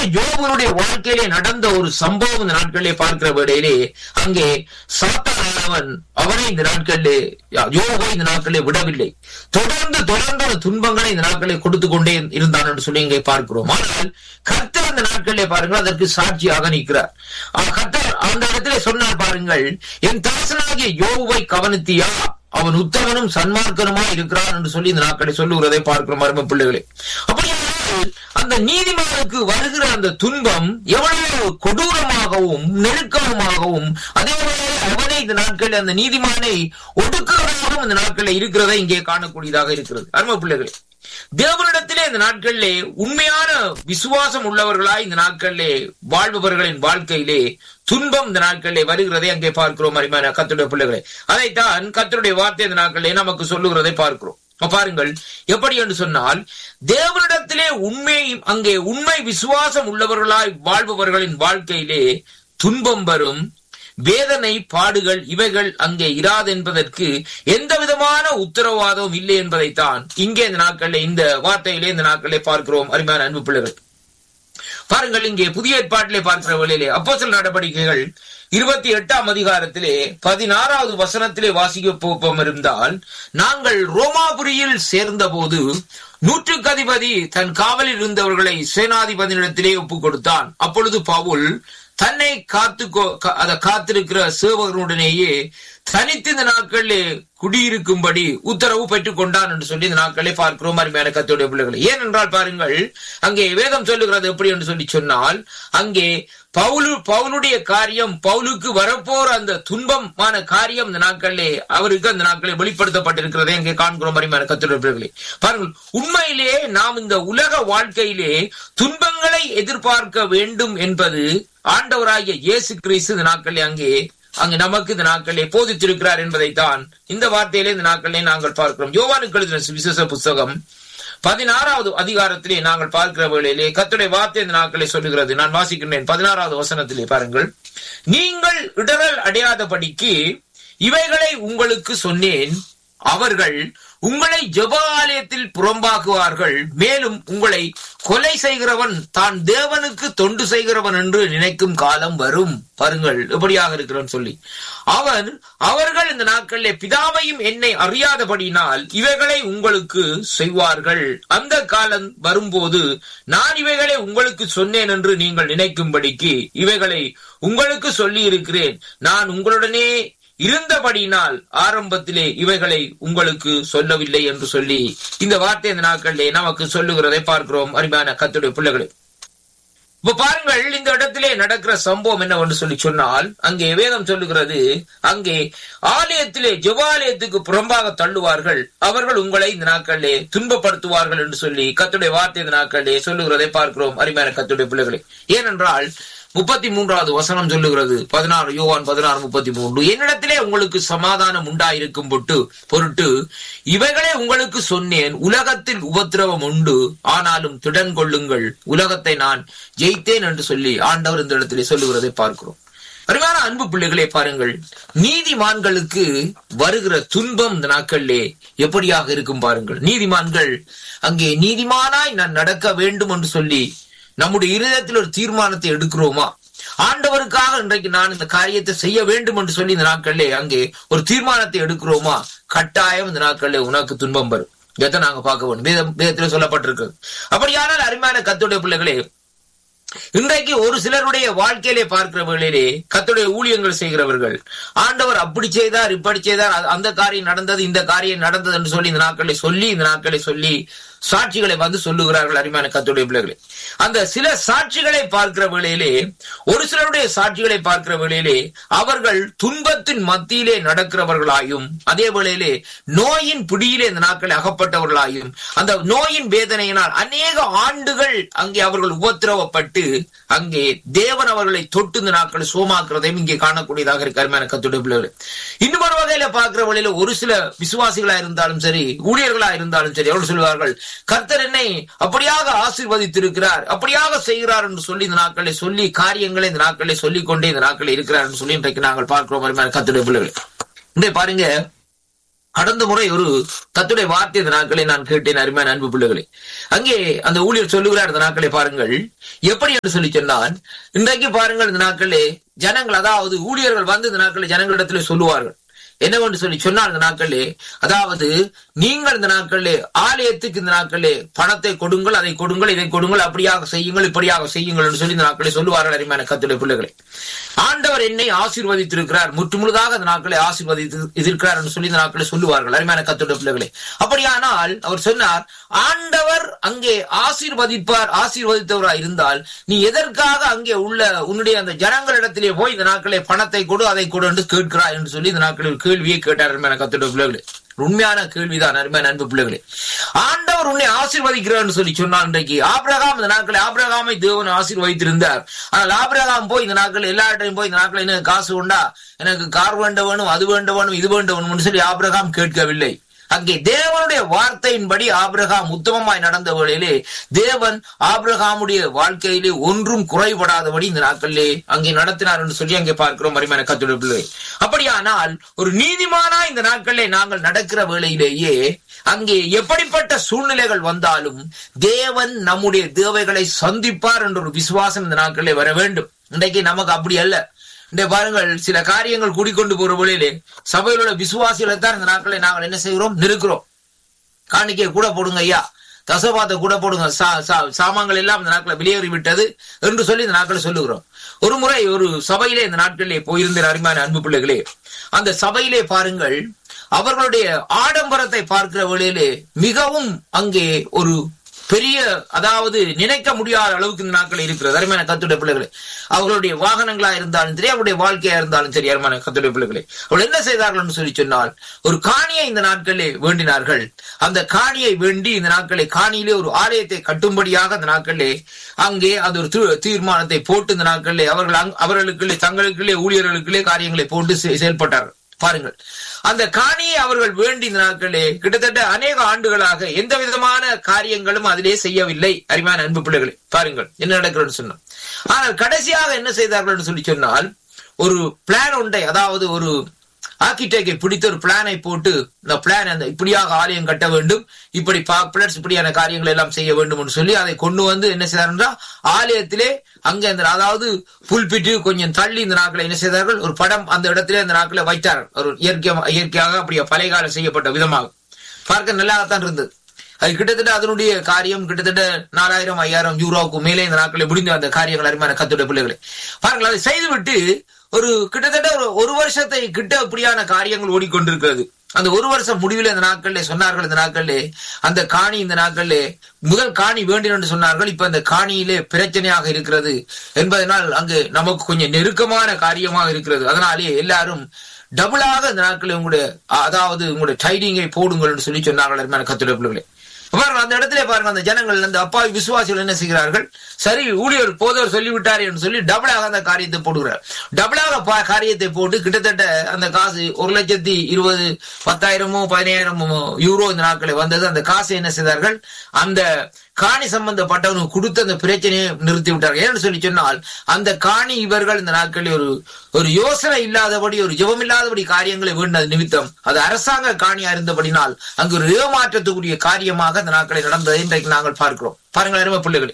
தாசனாகிய யோபனுடைய வாழ்க்கையிலே நடந்த ஒரு சம்பவம் இந்த நாட்களிலே பார்க்கிற வேளையிலே அங்கே சாத்தானவன் அவனை இந்த நாட்களிலே யோபை இந்த நாட்களிலே விடவில்லை தொடர்ந்து தொடர்ந்து அந்த துன்பங்களை இந்த நாட்களிலே கொடுத்து கொண்டே இருந்தான் என்று சொல்லி இங்கே பார்க்கிறோம் ஆனால் கர்த்தர் இந்த நாட்களிலே பாருங்கள் அதற்கு சாட்சியாக நிற்கிறார் அஹ் கர்த்தர் அந்த இடத்திலே சொன்னார் பாருங்கள் என் தாசனாகிய யோபை கவனித்தியா அவன் உத்தமனும் சன்மார்க்கனுமா இருக்கிறான் என்று சொல்லி இந்த நாட்களை சொல்லுகிறதை பார்க்கிறோம் அருமை பிள்ளைகளே அப்படியானால் அந்த நீதிமானுக்கு வருகிற அந்த துன்பம் எவ்வளவு கொடூரமாகவும் நெருக்கமாகவும் அதே போல அவனை இந்த நாட்களில் அந்த நீதிமானை ஒடுக்குறதாகவும் இந்த நாட்களில் இருக்கிறதை இங்கே காணக்கூடியதாக இருக்கிறது அருமை பிள்ளைகளே தேவனிடத்திலே இந்த நாட்களிலே உண்மையான விசுவாசம் உள்ளவர்களாய் இந்த நாட்களிலே வாழ்பவர்களின் வாழ்க்கையிலே துன்பம் இந்த நாட்களிலே வருகிறதை அங்கே பார்க்கிறோம் அருமையான கத்துடைய பிள்ளைகளே அதைத்தான் கத்தருடைய வார்த்தை இந்த நாட்களிலே நமக்கு சொல்லுகிறதை பார்க்கிறோம் அப்ப பாருங்கள் எப்படி என்று சொன்னால் தேவனிடத்திலே உண்மை அங்கே உண்மை விசுவாசம் உள்ளவர்களாய் வாழ்பவர்களின் வாழ்க்கையிலே துன்பம் வரும் வேதனை பாடுகள் இவைகள் அங்கே இராது என்பதற்கு எந்த விதமான உத்தரவாதமும் இல்லை என்பதைத்தான் இங்கே இந்த நாட்களிலே இந்த வார்த்தையிலே இந்த நாட்களிலே பார்க்கிறோம் அருமையான அன்பு பிள்ளைகள் பாருங்கள் இங்கே புதிய ஏற்பாட்டிலே பார்க்கிற வேளையிலே அப்போஸ்தலர் நடவடிக்கைகள் இருபத்தி எட்டாம் அதிகாரத்திலே பதினாறாவது வசனத்திலே வாசிக்க போப்பம் இருந்தால் நாங்கள் ரோமாபுரியில் சேர்ந்தபோது நூற்றுக்கு அதிபதி தன் காவலில் இருந்தவர்களை சேனாதிபதியிடத்திலே ஒப்புக் கொடுத்தான் அப்பொழுது பவுல் தன்னை காத்து அதை காத்திருக்கிற சேவகனுடனேயே தனித்து இந்த நாட்களிலே குடியிருக்கும்படி உத்தரவு பெற்றுக் கொண்டான் என்று சொல்லி இந்த நாட்களே பார்க்கிறோம் அருமையான கத்தோடைய பிள்ளைகளை ஏனென்றால் பாருங்கள் அங்கே வேதம் சொல்லுகிறது எப்படி என்று சொல்லி சொன்னால் அங்கே பவுலு பவுலுடைய காரியம் பவுலுக்கு வரப்போற அந்த துன்பமான காரியம் இந்த நாட்களிலே அவருக்கு அந்த நாட்களில் வெளிப்படுத்தப்பட்டிருக்கிறதை அங்கே காண்கிறோம் அருமையான கத்தோடைய பிள்ளைகளை பாருங்கள் உண்மையிலே நாம் இந்த உலக வாழ்க்கையிலே துன்பங்களை எதிர்பார்க்க வேண்டும் என்பது ஆண்டவராகிய இயேசு கிறிஸ்து இந்த நாட்களிலே அங்கே அங்கு நமக்கு இந்த நாட்களிலே போதித்திருக்கிறார் என்பதைத்தான் இந்த வார்த்தையிலே இந்த நாட்களிலே நாங்கள் பார்க்கிறோம் யோவானுக்கு எழுதின விசேஷ புஸ்தகம் பதினாறாவது அதிகாரத்திலே நாங்கள் பார்க்கிற வேளையிலே கத்துடைய வார்த்தை இந்த நாட்களை சொல்லுகிறது நான் வாசிக்கின்றேன் பதினாறாவது வசனத்திலே பாருங்கள் நீங்கள் இடரல் அடையாதபடிக்கு இவைகளை உங்களுக்கு சொன்னேன் அவர்கள் உங்களை ஜெப ஆலயத்தில் புறம்பாக்குவார்கள் மேலும் உங்களை கொலை செய்கிறவன் தான் தேவனுக்கு தொண்டு செய்கிறவன் என்று நினைக்கும் காலம் வரும் பாருங்கள் எப்படியாக இருக்கிறான் சொல்லி அவன் அவர்கள் இந்த நாட்களிலே பிதாவையும் என்னை அறியாதபடினால் இவைகளை உங்களுக்கு செய்வார்கள் அந்த காலம் வரும்போது நான் இவைகளை உங்களுக்கு சொன்னேன் என்று நீங்கள் நினைக்கும்படிக்கு இவைகளை உங்களுக்கு சொல்லி இருக்கிறேன் நான் உங்களுடனே இருந்தபடியினால் ஆரம்பத்திலே இவைகளை உங்களுக்கு சொல்லவில்லை என்று சொல்லி இந்த வார்த்தை இந்த நாட்களிலே நமக்கு சொல்லுகிறதை பார்க்கிறோம் அருமையான கத்துடைய பிள்ளைகளை இப்ப பாருங்கள் இந்த இடத்திலே நடக்கிற சம்பவம் என்னவென்று சொல்லி சொன்னால் அங்கே வேதம் சொல்லுகிறது அங்கே ஆலயத்திலே ஜெவாலயத்துக்கு புறம்பாக தள்ளுவார்கள் அவர்கள் உங்களை இந்த நாட்களிலே துன்பப்படுத்துவார்கள் என்று சொல்லி கத்துடைய வார்த்தை இந்த நாட்களிலே சொல்லுகிறதை பார்க்கிறோம் அருமையான கத்துடைய பிள்ளைகளை ஏனென்றால் முப்பத்தி மூன்றாவது வசனம் சொல்லுகிறது பதினாறு யோவான் பதினாறு முப்பத்தி மூன்று என்னிடத்திலே உங்களுக்கு சமாதானம் உண்டாயிருக்கும் பொட்டு பொருட்டு இவைகளே உங்களுக்கு சொன்னேன் உலகத்தில் உபத்திரவம் உண்டு ஆனாலும் திடன் கொள்ளுங்கள் உலகத்தை நான் ஜெயித்தேன் என்று சொல்லி ஆண்டவர் இந்த இடத்திலே சொல்லுகிறதை பார்க்கிறோம் அருமையான அன்பு பிள்ளைகளே பாருங்கள் நீதிமான்களுக்கு வருகிற துன்பம் இந்த நாட்களிலே எப்படியாக இருக்கும் பாருங்கள் நீதிமான்கள் அங்கே நீதிமானாய் நான் நடக்க வேண்டும் என்று சொல்லி நம்முடைய இருதயத்தில் ஒரு தீர்மானத்தை எடுக்கிறோமா ஆண்டவருக்காக இன்றைக்கு நான் இந்த காரியத்தை செய்ய வேண்டும் என்று சொல்லி இந்த நாட்களிலே அங்கே ஒரு தீர்மானத்தை எடுக்கிறோமா கட்டாயம் இந்த நாட்களிலே உனக்கு துன்பம் வரும் இதை நாங்க பார்க்க வேண்டும் வேதம் வேதத்தில் சொல்லப்பட்டிருக்கு அப்படியானால் அருமையான கத்துடைய பிள்ளைகளே இன்றைக்கு ஒரு சிலருடைய வாழ்க்கையிலே பார்க்கிற வேளையிலே கத்துடைய ஊழியங்கள் செய்கிறவர்கள் ஆண்டவர் அப்படி செய்தார் இப்படி செய்தார் அந்த காரியம் நடந்தது இந்த காரியம் நடந்தது என்று சொல்லி இந்த நாட்களை சொல்லி இந்த நாட்களை சொல்லி சாட்சிகளை வந்து சொல்லுகிறார்கள் அருமையான கத்துடைய பிள்ளைகளே அந்த சில சாட்சிகளை பார்க்கிற வேளையிலே ஒரு சிலருடைய சாட்சிகளை பார்க்கிற வேளையிலே அவர்கள் துன்பத்தின் மத்தியிலே நடக்கிறவர்களாயும் அதே வேளையிலே நோயின் பிடியிலே இந்த நாட்களை அகப்பட்டவர்களாயும் அந்த நோயின் வேதனையினால் அநேக ஆண்டுகள் அங்கே அவர்கள் உபத்திரவப்பட்டு அங்கே தேவன் அவர்களை தொட்டு இந்த நாட்களை சோமாக்குறதையும் இங்கே காணக்கூடியதாக இருக்கு அருமையான கத்துடைய பிள்ளைகளே இன்னும் ஒரு வகையில பார்க்கிற வழியில ஒரு சில விசுவாசிகளா இருந்தாலும் சரி ஊழியர்களா இருந்தாலும் சரி அவர்கள் சொல்லுவார்கள் கர்த்தர் என்னை அப்படியாக ஆசீர்வதித்திருக்கிறார் அப்படியாக செய்கிறார் என்று சொல்லி இந்த நாட்களை சொல்லி காரியங்களை இந்த நாட்களை சொல்லிக் கொண்டே இந்த நாட்களை இருக்கிறார் என்று சொல்லி இன்றைக்கு நாங்கள் பார்க்கிறோம் அருமையான கத்துடைய பிள்ளைகளே இன்றைய பாருங்க கடந்த முறை ஒரு கத்துடைய வார்த்தை இந்த நாட்களை நான் கேட்டேன் அருமையான அன்பு பிள்ளைகளே அங்கே அந்த ஊழியர் சொல்லுகிறார் இந்த நாட்களை பாருங்கள் எப்படி என்று சொல்லி சொன்னால் இன்றைக்கு பாருங்கள் இந்த நாட்களே ஜனங்கள் அதாவது ஊழியர்கள் வந்து இந்த நாட்களை ஜனங்களிடத்திலே சொல்லுவார்கள் என்னவென்று சொல்லி சொன்னால் இந்த நாட்களே அதாவது நீங்கள் இந்த நாட்களே ஆலயத்துக்கு இந்த நாட்களே பணத்தை கொடுங்கள் அதை கொடுங்கள் இதை கொடுங்கள் அப்படியாக செய்யுங்கள் இப்படியாக செய்யுங்கள் என்று சொல்லி இந்த நாட்களை சொல்லுவார்கள் அருமையான கத்துடைய பிள்ளைகளை ஆண்டவர் என்னை ஆசீர்வதித்திருக்கிறார் முற்றுமுழுதாக இந்த நாட்களை ஆசீர்வதித்து இருக்கிறார் என்று சொல்லி இந்த நாட்களை சொல்லுவார்கள் அருமையான கத்துடைய பிள்ளைகளை அப்படியானால் அவர் சொன்னார் ஆண்டவர் அங்கே ஆசீர்வதிப்பார் ஆசீர்வதித்தவராய் இருந்தால் நீ எதற்காக அங்கே உள்ள உன்னுடைய அந்த ஜனங்களிடத்திலே போய் இந்த நாட்களை பணத்தை கொடு அதை கொடு என்று கேட்கிறாய் என்று சொல்லி இந்த நாட்களில் ஒரு கேள்வியை கேட்டார் அருமையான கத்துடைய பிள்ளைகளே உண்மையான கேள்விதான் அருமையான அன்பு பிள்ளைகளே ஆண்டவர் உன்னை ஆசீர்வதிக்கிறார் சொல்லி சொன்னால் இன்றைக்கு ஆபிரகாம் இந்த நாட்களை ஆபிரகாமை தேவன் ஆசீர்வதித்திருந்தார் ஆனால் ஆபிரகாம் போய் இந்த நாட்கள் எல்லா இடத்தையும் போய் இந்த நாட்கள் எனக்கு காசு உண்டா எனக்கு கார் வேண்ட வேணும் அது வேண்ட வேணும் இது வேண்ட வேணும் சொல்லி ஆபிரகாம் கேட்கவில்லை அங்கே தேவனுடைய வார்த்தையின்படி ஆபிரகாம் உத்தமமாய் நடந்த வேளையிலே தேவன் ஆபிரகாமுடைய வாழ்க்கையிலே ஒன்றும் குறைபடாதபடி இந்த நாட்களிலே அங்கே நடத்தினார் என்று சொல்லி அங்கே பார்க்கிறோம் மரிமான கத்துடைய பிள்ளை அப்படியானால் ஒரு நீதிமானா இந்த நாட்களிலே நாங்கள் நடக்கிற வேளையிலேயே அங்கே எப்படிப்பட்ட சூழ்நிலைகள் வந்தாலும் தேவன் நம்முடைய தேவைகளை சந்திப்பார் என்ற ஒரு விசுவாசம் இந்த நாட்களிலே வர வேண்டும் இன்றைக்கு நமக்கு அப்படி அல்ல இந்த பாருங்கள் சில காரியங்கள் கூடிக்கொண்டு போற வழியிலே சபையில் உள்ள விசுவாசிகளை தான் இந்த நாட்களை நாங்கள் என்ன செய்கிறோம் நிற்கிறோம் காணிக்கை கூட போடுங்க ஐயா தசபாத்தை கூட போடுங்க சாமான்கள் எல்லாம் இந்த நாட்களை வெளியேறி விட்டது என்று சொல்லி இந்த நாட்களை சொல்லுகிறோம் ஒரு முறை ஒரு சபையிலே இந்த நாட்களிலே போயிருந்த அருமையான அன்பு பிள்ளைகளே அந்த சபையிலே பாருங்கள் அவர்களுடைய ஆடம்பரத்தை பார்க்கிற வழியிலே மிகவும் அங்கே ஒரு பெரிய அதாவது நினைக்க முடியாத அளவுக்கு இந்த நாட்கள் இருக்கிறது அருமையான கத்துடைய பிள்ளைகளே அவர்களுடைய வாகனங்களா இருந்தாலும் சரி அவருடைய வாழ்க்கையா இருந்தாலும் சரி அருமையான கத்துடைய பிள்ளைகளே அவர்கள் என்ன செய்தார்கள் என்று சொல்லி சொன்னால் ஒரு காணியை இந்த நாட்களிலே வேண்டினார்கள் அந்த காணியை வேண்டி இந்த நாட்களை காணியிலே ஒரு ஆலயத்தை கட்டும்படியாக அந்த நாட்களிலே அங்கே அது ஒரு தீர்மானத்தை போட்டு இந்த நாட்களிலே அவர்கள் அவர்களுக்குள்ளே தங்களுக்குள்ளே ஊழியர்களுக்குள்ளே காரியங்களை போட்டு செயல்பட்டார்கள் பாருங்கள் அந்த காணியை அவர்கள் வேண்டி நாட்களே கிட்டத்தட்ட அநேக ஆண்டுகளாக எந்த விதமான காரியங்களும் அதிலே செய்யவில்லை அருமையான அன்பு பிள்ளைகளை பாருங்கள் என்ன நடக்கிறது சொன்னோம் ஆனால் கடைசியாக என்ன செய்தார்கள் சொல்லி சொன்னால் ஒரு பிளான் ஒன்றை அதாவது ஒரு ஆர்கிடெக்டை பிடித்த ஒரு பிளானை போட்டு இந்த பிளான் அந்த இப்படியாக ஆலயம் கட்ட வேண்டும் இப்படி பிளட்ஸ் இப்படியான காரியங்கள் எல்லாம் செய்ய வேண்டும் என்று சொல்லி அதை கொண்டு வந்து என்ன செய்தார் ஆலயத்திலே அங்க இந்த அதாவது புல்பிட்டு கொஞ்சம் தள்ளி இந்த நாட்களை என்ன செய்தார்கள் ஒரு படம் அந்த இடத்திலே அந்த நாட்களை வைத்தார்கள் ஒரு இயற்கை இயற்கையாக அப்படியே பழைய காலம் செய்யப்பட்ட விதமாக பார்க்க நல்லாகத்தான் இருந்தது அது கிட்டத்தட்ட அதனுடைய காரியம் கிட்டத்தட்ட நாலாயிரம் ஐயாயிரம் யூரோவுக்கு மேலே இந்த நாட்களை முடிந்த அந்த காரியங்கள் அருமையான கத்துடைய பிள்ளைகளை பாருங்கள் அதை செய்துவிட்டு ஒரு கிட்டத்தட்ட ஒரு ஒரு வருஷத்தை கிட்ட அப்படியான காரியங்கள் ஓடிக்கொண்டிருக்கிறது அந்த ஒரு வருஷம் முடிவில் இந்த நாட்களிலே சொன்னார்கள் இந்த நாட்களிலே அந்த காணி இந்த நாட்களிலே முதல் காணி வேண்டும் என்று சொன்னார்கள் இப்ப அந்த காணியிலே பிரச்சனையாக இருக்கிறது என்பதனால் அங்கு நமக்கு கொஞ்சம் நெருக்கமான காரியமாக இருக்கிறது அதனாலே எல்லாரும் டபுளாக இந்த நாட்களில் உங்களுடைய அதாவது உங்களுடைய டைடிங்கை போடுங்கள் என்று சொல்லி சொன்னார்கள் கத்துடைய பிள்ளைகளே பாருங்க அந்த இடத்துல பாருங்க அந்த ஜனங்கள் அந்த அப்பாவி விசுவாசிகள் என்ன செய்கிறார்கள் சரி ஊழியர் போதவர் சொல்லிவிட்டார் என்று சொல்லி டபுளாக அந்த காரியத்தை போடுகிறார் டபுளாக காரியத்தை போட்டு கிட்டத்தட்ட அந்த காசு ஒரு லட்சத்தி இருபது பத்தாயிரமோ பதினாயிரமோ யூரோ இந்த நாட்களை வந்தது அந்த காசை என்ன செய்தார்கள் அந்த காணி சம்பந்தப்பட்டவனுக்கு கொடுத்து அந்த பிரச்சனையை நிறுத்தி விட்டார்கள் ஏன்னு சொல்லி சொன்னால் அந்த காணி இவர்கள் இந்த நாட்களில் ஒரு ஒரு யோசனை இல்லாதபடி ஒரு ஜெபம் இல்லாதபடி காரியங்களை வேண்டது நிமித்தம் அது அரசாங்க காணியா இருந்தபடினால் அங்கு ஒரு ஏமாற்றத்துக்குரிய காரியமாக அந்த நாட்களை நடந்ததை இன்றைக்கு நாங்கள் பார்க்கிறோம் பாருங்கள் அருமை பிள்ளைகளே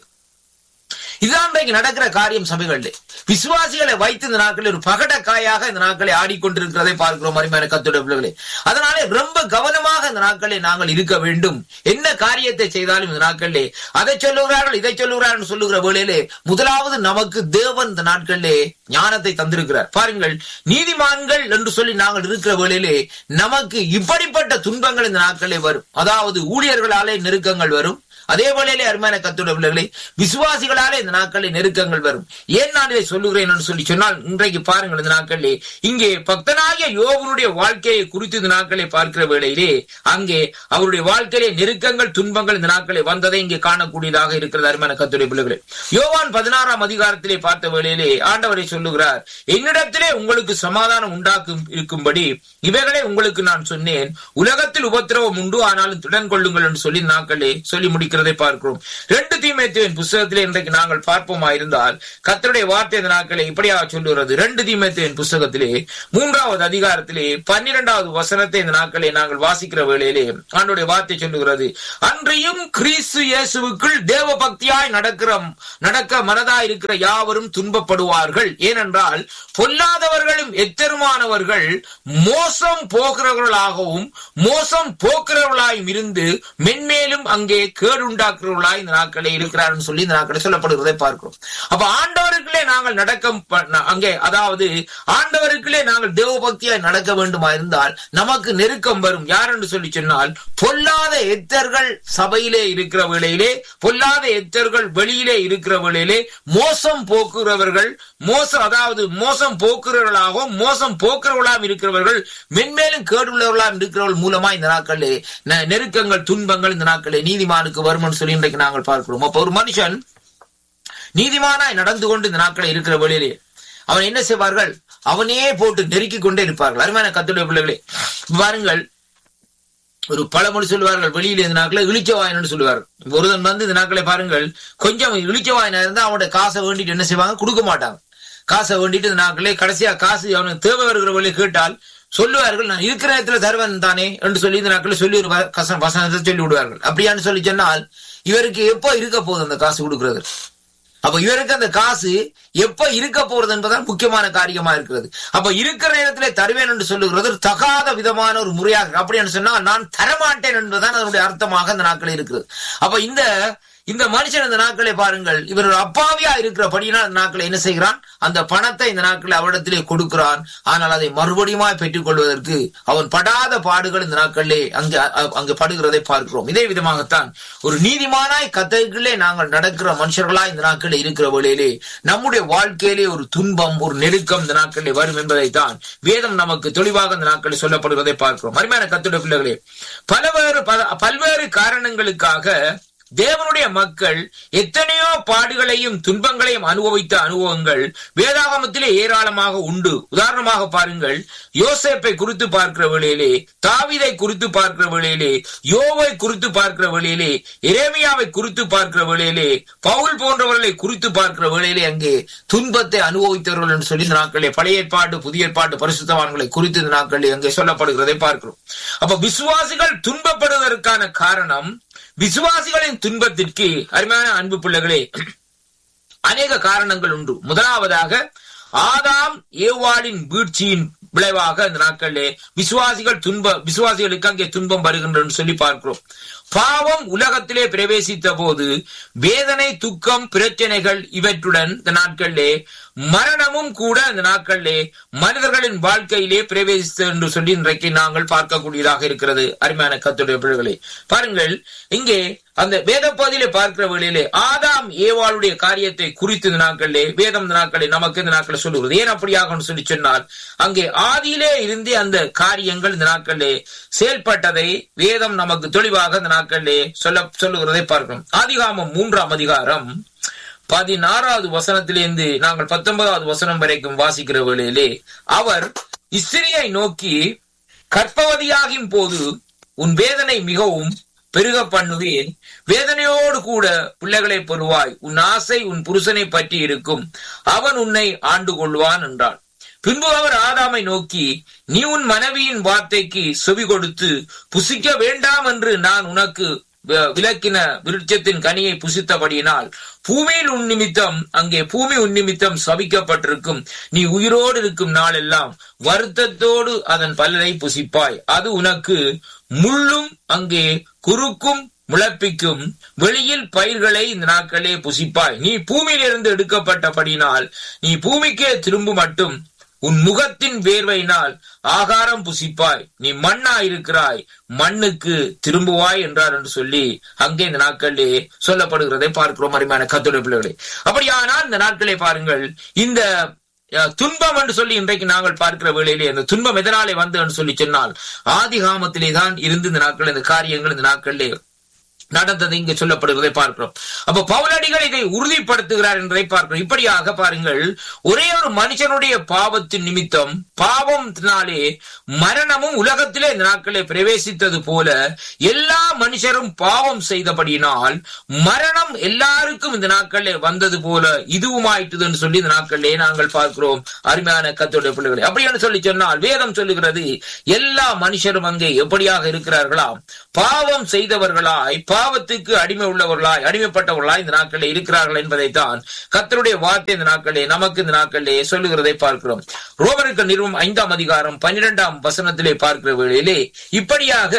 இதுதான் இன்றைக்கு நடக்கிற காரியம் சபைகளிலே விசுவாசிகளை வைத்து இந்த நாட்களில் ஒரு பகடக்காயாக இந்த நாட்களை ஆடிக்கொண்டிருக்கிறதை பார்க்கிறோம் அருமையான கத்துடைய பிள்ளைகளே அதனாலே ரொம்ப கவனமாக இந்த நாட்களில் நாங்கள் இருக்க வேண்டும் என்ன காரியத்தை செய்தாலும் இந்த நாட்களிலே அதை சொல்லுகிறார்கள் இதை சொல்லுகிறார்கள் சொல்லுகிற வேளையிலே முதலாவது நமக்கு தேவன் இந்த நாட்களிலே ஞானத்தை தந்திருக்கிறார் பாருங்கள் நீதிமான்கள் என்று சொல்லி நாங்கள் இருக்கிற வேளையிலே நமக்கு இப்படிப்பட்ட துன்பங்கள் இந்த நாட்களிலே வரும் அதாவது ஊழியர்களாலே நெருக்கங்கள் வரும் அதே வேளையிலே அருமையான கத்துடைய பிள்ளைகளை விசுவாசிகளாலே இந்த நாட்களில் நெருக்கங்கள் வரும் ஏன் நான் இதை சொல்லுகிறேன் என்று சொல்லி சொன்னால் இன்றைக்கு பாருங்கள் இந்த நாட்களிலே இங்கே பக்தனாகிய யோகனுடைய வாழ்க்கையை குறித்து இந்த நாட்களை பார்க்கிற வேளையிலே அங்கே அவருடைய வாழ்க்கையிலே நெருக்கங்கள் துன்பங்கள் இந்த நாட்களை வந்ததை இங்கே காணக்கூடியதாக இருக்கிறது அருமையான கத்துடைய பிள்ளைகளை யோவான் பதினாறாம் அதிகாரத்திலே பார்த்த வேளையிலே ஆண்டவரை சொல்லுகிறார் என்னிடத்திலே உங்களுக்கு சமாதானம் உண்டாக்கும் இருக்கும்படி இவைகளை உங்களுக்கு நான் சொன்னேன் உலகத்தில் உபத்திரவம் உண்டு ஆனாலும் துடன் கொள்ளுங்கள் என்று சொல்லி நாட்களே சொல்லி முடிக்கிறார் அறிவிக்கிறதை பார்க்கிறோம் ரெண்டு தீமைத்துவின் புஸ்தகத்திலே இன்றைக்கு நாங்கள் பார்ப்போமா இருந்தால் கத்தருடைய வார்த்தை இந்த நாட்களை இப்படியாக சொல்லுகிறது ரெண்டு தீமைத்துவின் புஸ்தகத்திலே மூன்றாவது அதிகாரத்திலே பன்னிரெண்டாவது வசனத்தை இந்த நாட்களை நாங்கள் வாசிக்கிற வேளையிலே ஆண்டுடைய வார்த்தை சொல்லுகிறது அன்றையும் கிறிஸ்து இயேசுவுக்குள் தேவ பக்தியாய் நடக்கிற நடக்க மனதாய் இருக்கிற யாவரும் துன்பப்படுவார்கள் ஏனென்றால் பொல்லாதவர்களும் எத்தருமானவர்கள் மோசம் போகிறவர்களாகவும் மோசம் போக்குறவர்களாயும் இருந்து மென்மேலும் அங்கே கேடுண்டாக்குறவர்களாய் இந்த நாட்களே இருக்கிறார்கள் சொல்லி இந்த நாட்களை சொல்லப்படுகிறதை பார்க்கிறோம் அப்ப ஆண்டவருக்குள்ளே நாங்கள் நடக்க அங்கே அதாவது ஆண்டவருக்குள்ளே நாங்கள் தேவபக்தியாய் நடக்க வேண்டுமா இருந்தால் நமக்கு நெருக்கம் வரும் யார் என்று சொல்லி சொன்னால் பொல்லாத எத்தர்கள் சபையிலே இருக்கிற வேளையிலே பொல்லாத எத்தர்கள் வெளியிலே இருக்கிற வேளையிலே மோசம் போக்குறவர்கள் மோசம் அதாவது மோசம் போக்குறவர்களாகவும் மோசம் போக்குறவர்களாகவும் இருக்கிறவர்கள் மென்மேலும் கேடுள்ளவர்களாக இருக்கிறவர்கள் மூலமா இந்த நாட்களிலே நெருக்கங்கள் துன்பங்கள் இந்த நாட்களே நீதிமானுக்கு வரும்னு சொல்லி இன்றைக்கு நாங்கள் பார்க்கிறோம் அப்ப ஒரு மனுஷன் நீதிமானாய் நடந்து கொண்டு இந்த நாட்களை இருக்கிற வேளையிலே அவன் என்ன செய்வார்கள் அவனே போட்டு நெருக்கி கொண்டே இருப்பார்கள் அருமையான கத்துடைய பிள்ளைகளே பாருங்கள் ஒரு பழமொழி சொல்லுவார்கள் வெளியில இந்த நாட்களை இழிச்ச வாயனு சொல்லுவார்கள் ஒருதன் வந்து இந்த நாட்களை பாருங்கள் கொஞ்சம் இழிச்ச வாயனா இருந்தா அவனுடைய காசை வேண்டிட்டு என்ன செய்வாங்க கொடுக்க மாட்டாங்க காசை வேண்டிட்டு இந்த நாட்களே கடைசியா காசு அவனுக்கு தேவை வருகிற வழி கேட்டால் சொல்லுவார்கள் நான் இருக்கிற இடத்துல தருவன் தானே என்று சொல்லி இந்த நாட்களில் சொல்லி ஒரு வசனத்தை சொல்லி விடுவார்கள் அப்படியான்னு சொல்லி சொன்னால் இவருக்கு எப்போ இருக்க போகுது அந்த காசு கொடுக்கிறது அப்ப இவருக்கு அந்த காசு எப்ப இருக்க போறது என்பதுதான் முக்கியமான காரியமா இருக்கிறது அப்ப இருக்கிற நேரத்திலே தருவேன் என்று சொல்லுகிறது தகாத விதமான ஒரு முறையாக அப்படின்னு சொன்னா நான் தரமாட்டேன் என்பதுதான் அதனுடைய அர்த்தமாக அந்த நாட்கள் இருக்கிறது அப்ப இந்த இந்த மனுஷன் இந்த நாட்களை பாருங்கள் இவர் அப்பாவியா இருக்கிறபடினால் அந்த நாட்களை என்ன செய்கிறான் அந்த பணத்தை இந்த நாட்களை அவரிடத்திலே கொடுக்கிறான் ஆனால் அதை மறுபடியுமாய் பெற்றுக் கொள்வதற்கு அவன் படாத பாடுகள் இந்த நாட்களிலே அங்கு அங்கு படுகிறதை பார்க்கிறோம் இதே விதமாகத்தான் ஒரு நீதிமானாய் கத்தைகளே நாங்கள் நடக்கிற மனுஷர்களா இந்த நாட்களில் இருக்கிற வழியிலே நம்முடைய வாழ்க்கையிலே ஒரு துன்பம் ஒரு நெருக்கம் இந்த நாட்களிலே வரும் என்பதைத்தான் வேதம் நமக்கு தெளிவாக இந்த நாட்களில் சொல்லப்படுவதை பார்க்கிறோம் அருமையான கத்துடைய பிள்ளைகளே பலவேறு பல்வேறு காரணங்களுக்காக தேவனுடைய மக்கள் எத்தனையோ பாடுகளையும் துன்பங்களையும் அனுபவித்த அனுபவங்கள் வேதாகமத்திலே ஏராளமாக உண்டு உதாரணமாக பாருங்கள் யோசேப்பை குறித்து பார்க்கிற வேளையிலே தாவிதை குறித்து பார்க்கிற வேளையிலே யோவை குறித்து பார்க்கிற வேளையிலே எரேமியாவை குறித்து பார்க்கிற வேளையிலே பவுல் போன்றவர்களை குறித்து பார்க்கிற வேளையிலே அங்கே துன்பத்தை அனுபவித்தவர்கள் என்று சொல்லி இந்த நாட்களே பழைய ஏற்பாட்டு புதிய ஏற்பாட்டு பரிசுத்தவான்களை குறித்து இந்த நாட்களில் அங்கே சொல்லப்படுகிறதை பார்க்கிறோம் அப்ப விசுவாசிகள் துன்பப்படுவதற்கான காரணம் விசுவாசிகளின் துன்பத்திற்கு அருமையான அன்பு பிள்ளைகளே அநேக காரணங்கள் உண்டு முதலாவதாக ஆதாம் ஏவாளின் வீழ்ச்சியின் விளைவாக இந்த நாட்களிலே விசுவாசிகள் துன்ப விசுவாசிகளுக்கு அங்கே துன்பம் வருகின்றன சொல்லி பார்க்கிறோம் பாவம் உலகத்திலே பிரவேசித்த போது வேதனை துக்கம் பிரச்சனைகள் இவற்றுடன் இந்த நாட்களிலே மரணமும் கூட இந்த நாட்களிலே மனிதர்களின் வாழ்க்கையிலே பிரவேசித்தது என்று சொல்லி இன்றைக்கு நாங்கள் பார்க்கக்கூடியதாக இருக்கிறது அருமையான கத்துடைய பிள்ளைகளை பாருங்கள் இங்கே அந்த வேத பகுதியிலே பார்க்கிற வேளையிலே ஆதாம் ஏவாளுடைய காரியத்தை குறித்து இந்த நாட்களிலே வேதம் இந்த நாட்களை நமக்கு இந்த நாட்களை சொல்லுகிறது ஏன் அப்படியாக சொல்லி சொன்னால் அங்கே ஆதியிலே இருந்தே அந்த காரியங்கள் இந்த நாட்களிலே செயல்பட்டதை வேதம் நமக்கு தெளிவாக இந்த நாட்களிலே சொல்ல சொல்லுகிறதை பார்க்கிறோம் ஆதிகாமம் மூன்றாம் அதிகாரம் பதினாறாவது வசனத்திலிருந்து நாங்கள் பத்தொன்பதாவது வசனம் வரைக்கும் வாசிக்கிற வேளையிலே அவர் இஸ்திரியை நோக்கி கற்பவதியாகும் போது உன் வேதனை மிகவும் பெருக பண்ணுவேன் வேதனையோடு கூட பிள்ளைகளை பெறுவாய் உன் ஆசை உன் புருஷனை பற்றி இருக்கும் அவன் உன்னை ஆண்டு கொள்வான் என்றான் பின்பு அவர் ஆதாமை நோக்கி நீ உன் மனைவியின் வார்த்தைக்கு செவி கொடுத்து புசிக்க வேண்டாம் என்று நான் உனக்கு விளக்கின விருட்சத்தின் கனியை புசித்தபடியினால் பூமியில் உன் நிமித்தம் அங்கே பூமி உன் நிமித்தம் சபிக்கப்பட்டிருக்கும் நீ உயிரோடு இருக்கும் நாளெல்லாம் வருத்தத்தோடு அதன் பலனை புசிப்பாய் அது உனக்கு முள்ளும் அங்கே குறுக்கும் முளப்பிக்கும் வெளியில் பயிர்களை இந்த நாட்களே புசிப்பாய் நீ பூமியிலிருந்து எடுக்கப்பட்டபடினால் நீ பூமிக்கே திரும்ப மட்டும் உன் முகத்தின் வேர்வையினால் ஆகாரம் புசிப்பாய் நீ மண்ணா இருக்கிறாய் மண்ணுக்கு திரும்புவாய் என்றார் என்று சொல்லி அங்கே இந்த நாட்களிலே சொல்லப்படுகிறதை பார்க்கிறோம் அருமையான கத்துடைய பிள்ளைகளே அப்படியானால் இந்த நாட்களே பாருங்கள் இந்த துன்பம் என்று சொல்லி இன்றைக்கு நாங்கள் பார்க்கிற வேளையிலே அந்த துன்பம் எதனாலே வந்து என்று சொல்லி சொன்னால் ஆதி காமத்திலே தான் இருந்து இந்த நாட்கள் இந்த காரியங்கள் இந்த நாட்களிலே நடந்தது இங்கு சொல்லப்படுவதை பார்க்கிறோம் அப்ப பவுலடிகள் இதை உறுதிப்படுத்துகிறார் என்பதை பார்க்கிறோம் இப்படியாக பாருங்கள் ஒரே ஒரு மனுஷனுடைய பாவத்தின் நிமித்தம் பாவத்தினாலே மரணமும் உலகத்திலே இந்த நாட்களே பிரவேசித்தது போல எல்லா மனுஷரும் பாவம் செய்தபடியினால் மரணம் எல்லாருக்கும் இந்த நாட்களே வந்தது போல இதுவும் ஆயிட்டுதுன்னு சொல்லி இந்த நாட்களிலே நாங்கள் பார்க்கிறோம் அருமையான கத்தோடைய பிள்ளைகளை அப்படியான சொல்லி சொன்னால் வேதம் சொல்லுகிறது எல்லா மனுஷரும் அங்கே எப்படியாக இருக்கிறார்களாம் பாவம் செய்தவர்களாய் பாவத்துக்கு அடிமை உள்ளவர்களாய் அடிமைப்பட்டவர்களாய் இந்த நாட்களில் இருக்கிறார்கள் என்பதைத்தான் கத்தருடைய வார்த்தை இந்த நாட்களே நமக்கு இந்த நாட்களிலே சொல்லுகிறதை பார்க்கிறோம் ரோமருக்கு நிறுவம் ஐந்தாம் அதிகாரம் பன்னிரெண்டாம் வசனத்திலே பார்க்கிற வேளையிலே இப்படியாக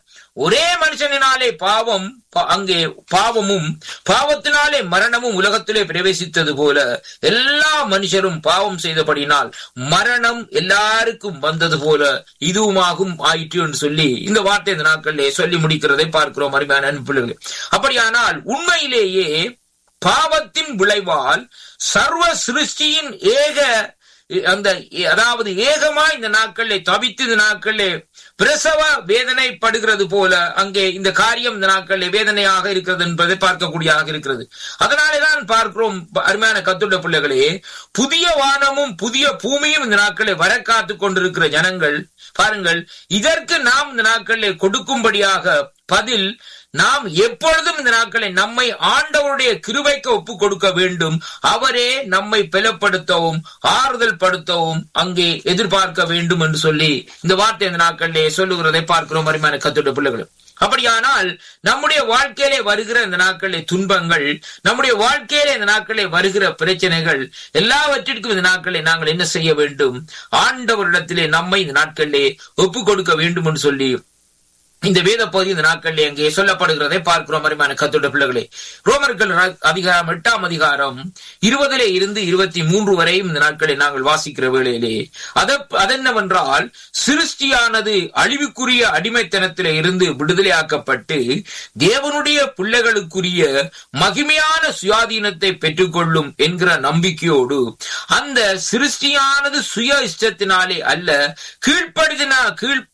ஒரே மனுஷனினாலே பாவம் அங்கே பாவமும் பாவத்தினாலே மரணமும் உலகத்திலே பிரவேசித்தது போல எல்லா மனுஷரும் பாவம் செய்தபடினால் மரணம் எல்லாருக்கும் வந்தது போல இதுவுமாகும் ஆயிற்று என்று சொல்லி இந்த வார்த்தை இந்த நாட்களிலே சொல்லி முடிக்கிறதை பார்க்கிறோம் அருமையான அனுப்பிள்ளர்கள் அப்படியானால் உண்மையிலேயே பாவத்தின் விளைவால் சர்வ சிருஷ்டியின் ஏக அந்த அதாவது ஏகமா இந்த நாட்களிலே தவித்து இந்த நாட்களிலே பிரசவ வேதனைப்படுகிறது போல அங்கே இந்த காரியம் இந்த நாட்களில் வேதனையாக இருக்கிறது என்பதை பார்க்கக்கூடியதாக இருக்கிறது அதனாலேதான் பார்க்கிறோம் அருமையான கத்துள்ள பிள்ளைகளே புதிய வானமும் புதிய பூமியும் இந்த நாட்களில் வர காத்து கொண்டிருக்கிற ஜனங்கள் பாருங்கள் இதற்கு நாம் இந்த நாட்களில் கொடுக்கும்படியாக பதில் நாம் எப்பொழுதும் இந்த நாட்களை நம்மை ஆண்டவருடைய கிருபைக்கு ஒப்பு கொடுக்க வேண்டும் அவரே நம்மை பலப்படுத்தவும் ஆறுதல் படுத்தவும் அங்கே எதிர்பார்க்க வேண்டும் என்று சொல்லி இந்த வார்த்தை இந்த நாட்களிலே சொல்லுகிறதை பார்க்கிறோம் அருமையான கத்துடைய பிள்ளைகள் அப்படியானால் நம்முடைய வாழ்க்கையிலே வருகிற இந்த நாட்களிலே துன்பங்கள் நம்முடைய வாழ்க்கையிலே இந்த நாட்களிலே வருகிற பிரச்சனைகள் எல்லாவற்றிற்கும் இந்த நாட்களை நாங்கள் என்ன செய்ய வேண்டும் ஆண்டவரிடத்திலே நம்மை இந்த நாட்களிலே ஒப்பு கொடுக்க வேண்டும் என்று சொல்லி இந்த வேத பகுதி இந்த நாட்களில் அங்கே சொல்லப்படுகிறதை பார்க்கிறோம் அருமையான கத்தோட பிள்ளைகளே ரோமர்கள் அதிகாரம் எட்டாம் அதிகாரம் இருபதிலே இருந்து இருபத்தி மூன்று வரையும் இந்த நாட்களை நாங்கள் வாசிக்கிற வேளையிலே அத அதென்னவென்றால் சிருஷ்டியானது அழிவுக்குரிய அடிமைத்தனத்திலே இருந்து விடுதலையாக்கப்பட்டு தேவனுடைய பிள்ளைகளுக்குரிய மகிமையான சுயாதீனத்தை பெற்றுக்கொள்ளும் என்கிற நம்பிக்கையோடு அந்த சிருஷ்டியானது சுய இஷ்டத்தினாலே அல்ல கீழ்ப்படுத்தின கீழ்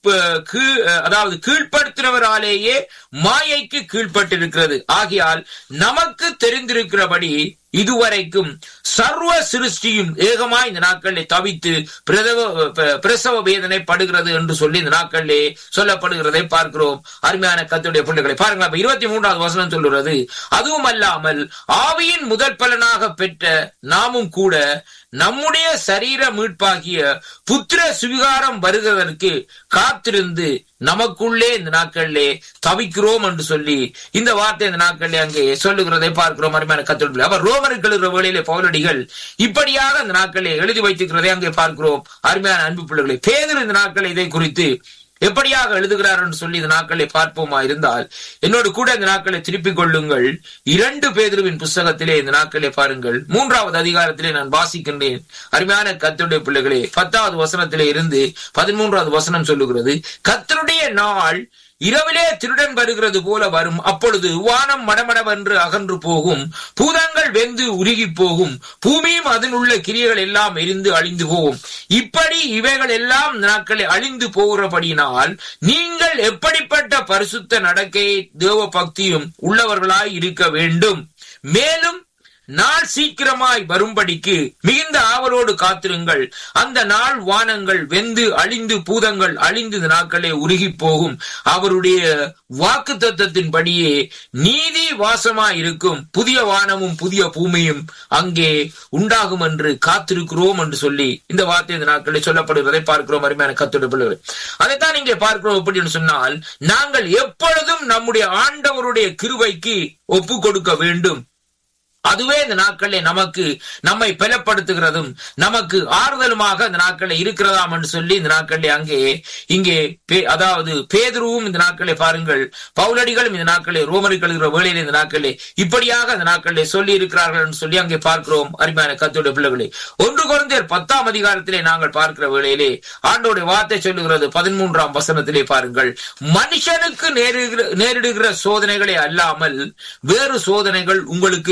அதாவது கீழ்ப்ப கீழ்ப்படுத்தினவராலேயே மாயைக்கு கீழ்ப்பட்டிருக்கிறது ஆகையால் நமக்கு தெரிந்திருக்கிறபடி இதுவரைக்கும் சர்வ சிருஷ்டியும் ஏகமாய் இந்த நாட்களில் தவித்து பிரசவ வேதனை படுகிறது என்று சொல்லி இந்த நாட்களிலே சொல்லப்படுகிறதை பார்க்கிறோம் அருமையான கத்துடைய பிள்ளைகளை பாருங்கள் இருபத்தி மூன்றாவது வசனம் சொல்லுகிறது அதுவும் அல்லாமல் ஆவியின் முதல் பலனாக பெற்ற நாமும் கூட நம்முடைய சரீர மீட்பாகிய புத்திர சுவிகாரம் வருகிறதற்கு காத்திருந்து நமக்குள்ளே இந்த நாட்களிலே தவிக்கிறோம் என்று சொல்லி இந்த வார்த்தை இந்த நாட்களிலே அங்கே சொல்லுகிறதை பார்க்கிறோம் அருமையான கத்தொழில் அவர் ரோமருக்கு எழுதுகிற வேளையிலே பௌலடிகள் இப்படியாக இந்த நாட்களிலே எழுதி வைத்திருக்கிறதை அங்கே பார்க்கிறோம் அருமையான அன்பு பிள்ளைகளை பேதர் இந்த நாட்களை இதை குறித்து எப்படியாக எழுதுகிறார் என்று சொல்லி இந்த நாட்களை பார்ப்போமா இருந்தால் என்னோடு கூட இந்த நாட்களை திருப்பிக் கொள்ளுங்கள் இரண்டு பேதருவின் புஸ்தகத்திலே இந்த நாட்களை பாருங்கள் மூன்றாவது அதிகாரத்திலே நான் வாசிக்கின்றேன் அருமையான கத்தருடைய பிள்ளைகளே பத்தாவது வசனத்திலே இருந்து பதிமூன்றாவது வசனம் சொல்லுகிறது கத்தருடைய நாள் இரவிலே திருடன் வருகிறது போல வரும் அப்பொழுது வானம் மடமடவென்று அகன்று போகும் பூதங்கள் வெந்து உருகி போகும் பூமியும் அதனுள்ள கிரியைகள் எல்லாம் எரிந்து அழிந்து போகும் இப்படி இவைகள் எல்லாம் நாட்களை அழிந்து போகிறபடியினால் நீங்கள் எப்படிப்பட்ட பரிசுத்த நடக்கை தேவ பக்தியும் உள்ளவர்களாய் இருக்க வேண்டும் மேலும் நாள் சீக்கிரமாய் வரும்படிக்கு மிகுந்த ஆவலோடு காத்திருங்கள் அந்த நாள் வானங்கள் வெந்து அழிந்து பூதங்கள் அழிந்து இந்த நாட்களே உருகி போகும் அவருடைய வாக்கு தத்துவத்தின்படியே நீதி வாசமாய் இருக்கும் புதிய வானமும் புதிய பூமியும் அங்கே உண்டாகும் என்று காத்திருக்கிறோம் என்று சொல்லி இந்த வார்த்தை இந்த நாட்களில் சொல்லப்படுவதை பார்க்கிறோம் அருமையான கத்துடைய பிள்ளைகள் அதைத்தான் இங்கே பார்க்கிறோம் எப்படின்னு சொன்னால் நாங்கள் எப்பொழுதும் நம்முடைய ஆண்டவருடைய கிருவைக்கு ஒப்பு கொடுக்க வேண்டும் அதுவே இந்த நாட்களில் நமக்கு நம்மை பலப்படுத்துகிறதும் நமக்கு ஆறுதலுமாக இந்த நாட்களில் இருக்கிறதாம் என்று சொல்லி இந்த நாட்களில் அங்கே இங்கே அதாவது பேதுருவும் இந்த நாட்களை பாருங்கள் பவுலடிகளும் இந்த நாட்களை ரோமருக்கு எழுகிற வேளையில் இந்த நாட்களே இப்படியாக இந்த நாட்களிலே சொல்லி இருக்கிறார்கள் என்று சொல்லி அங்கே பார்க்கிறோம் அருமையான கத்தோட பிள்ளைகளே ஒன்று குழந்தையர் பத்தாம் அதிகாரத்திலே நாங்கள் பார்க்கிற வேளையிலே ஆண்டோடைய வார்த்தை சொல்லுகிறது பதிமூன்றாம் வசனத்திலே பாருங்கள் மனுஷனுக்கு நேரிடுகிற நேரிடுகிற சோதனைகளே அல்லாமல் வேறு சோதனைகள் உங்களுக்கு நேரிட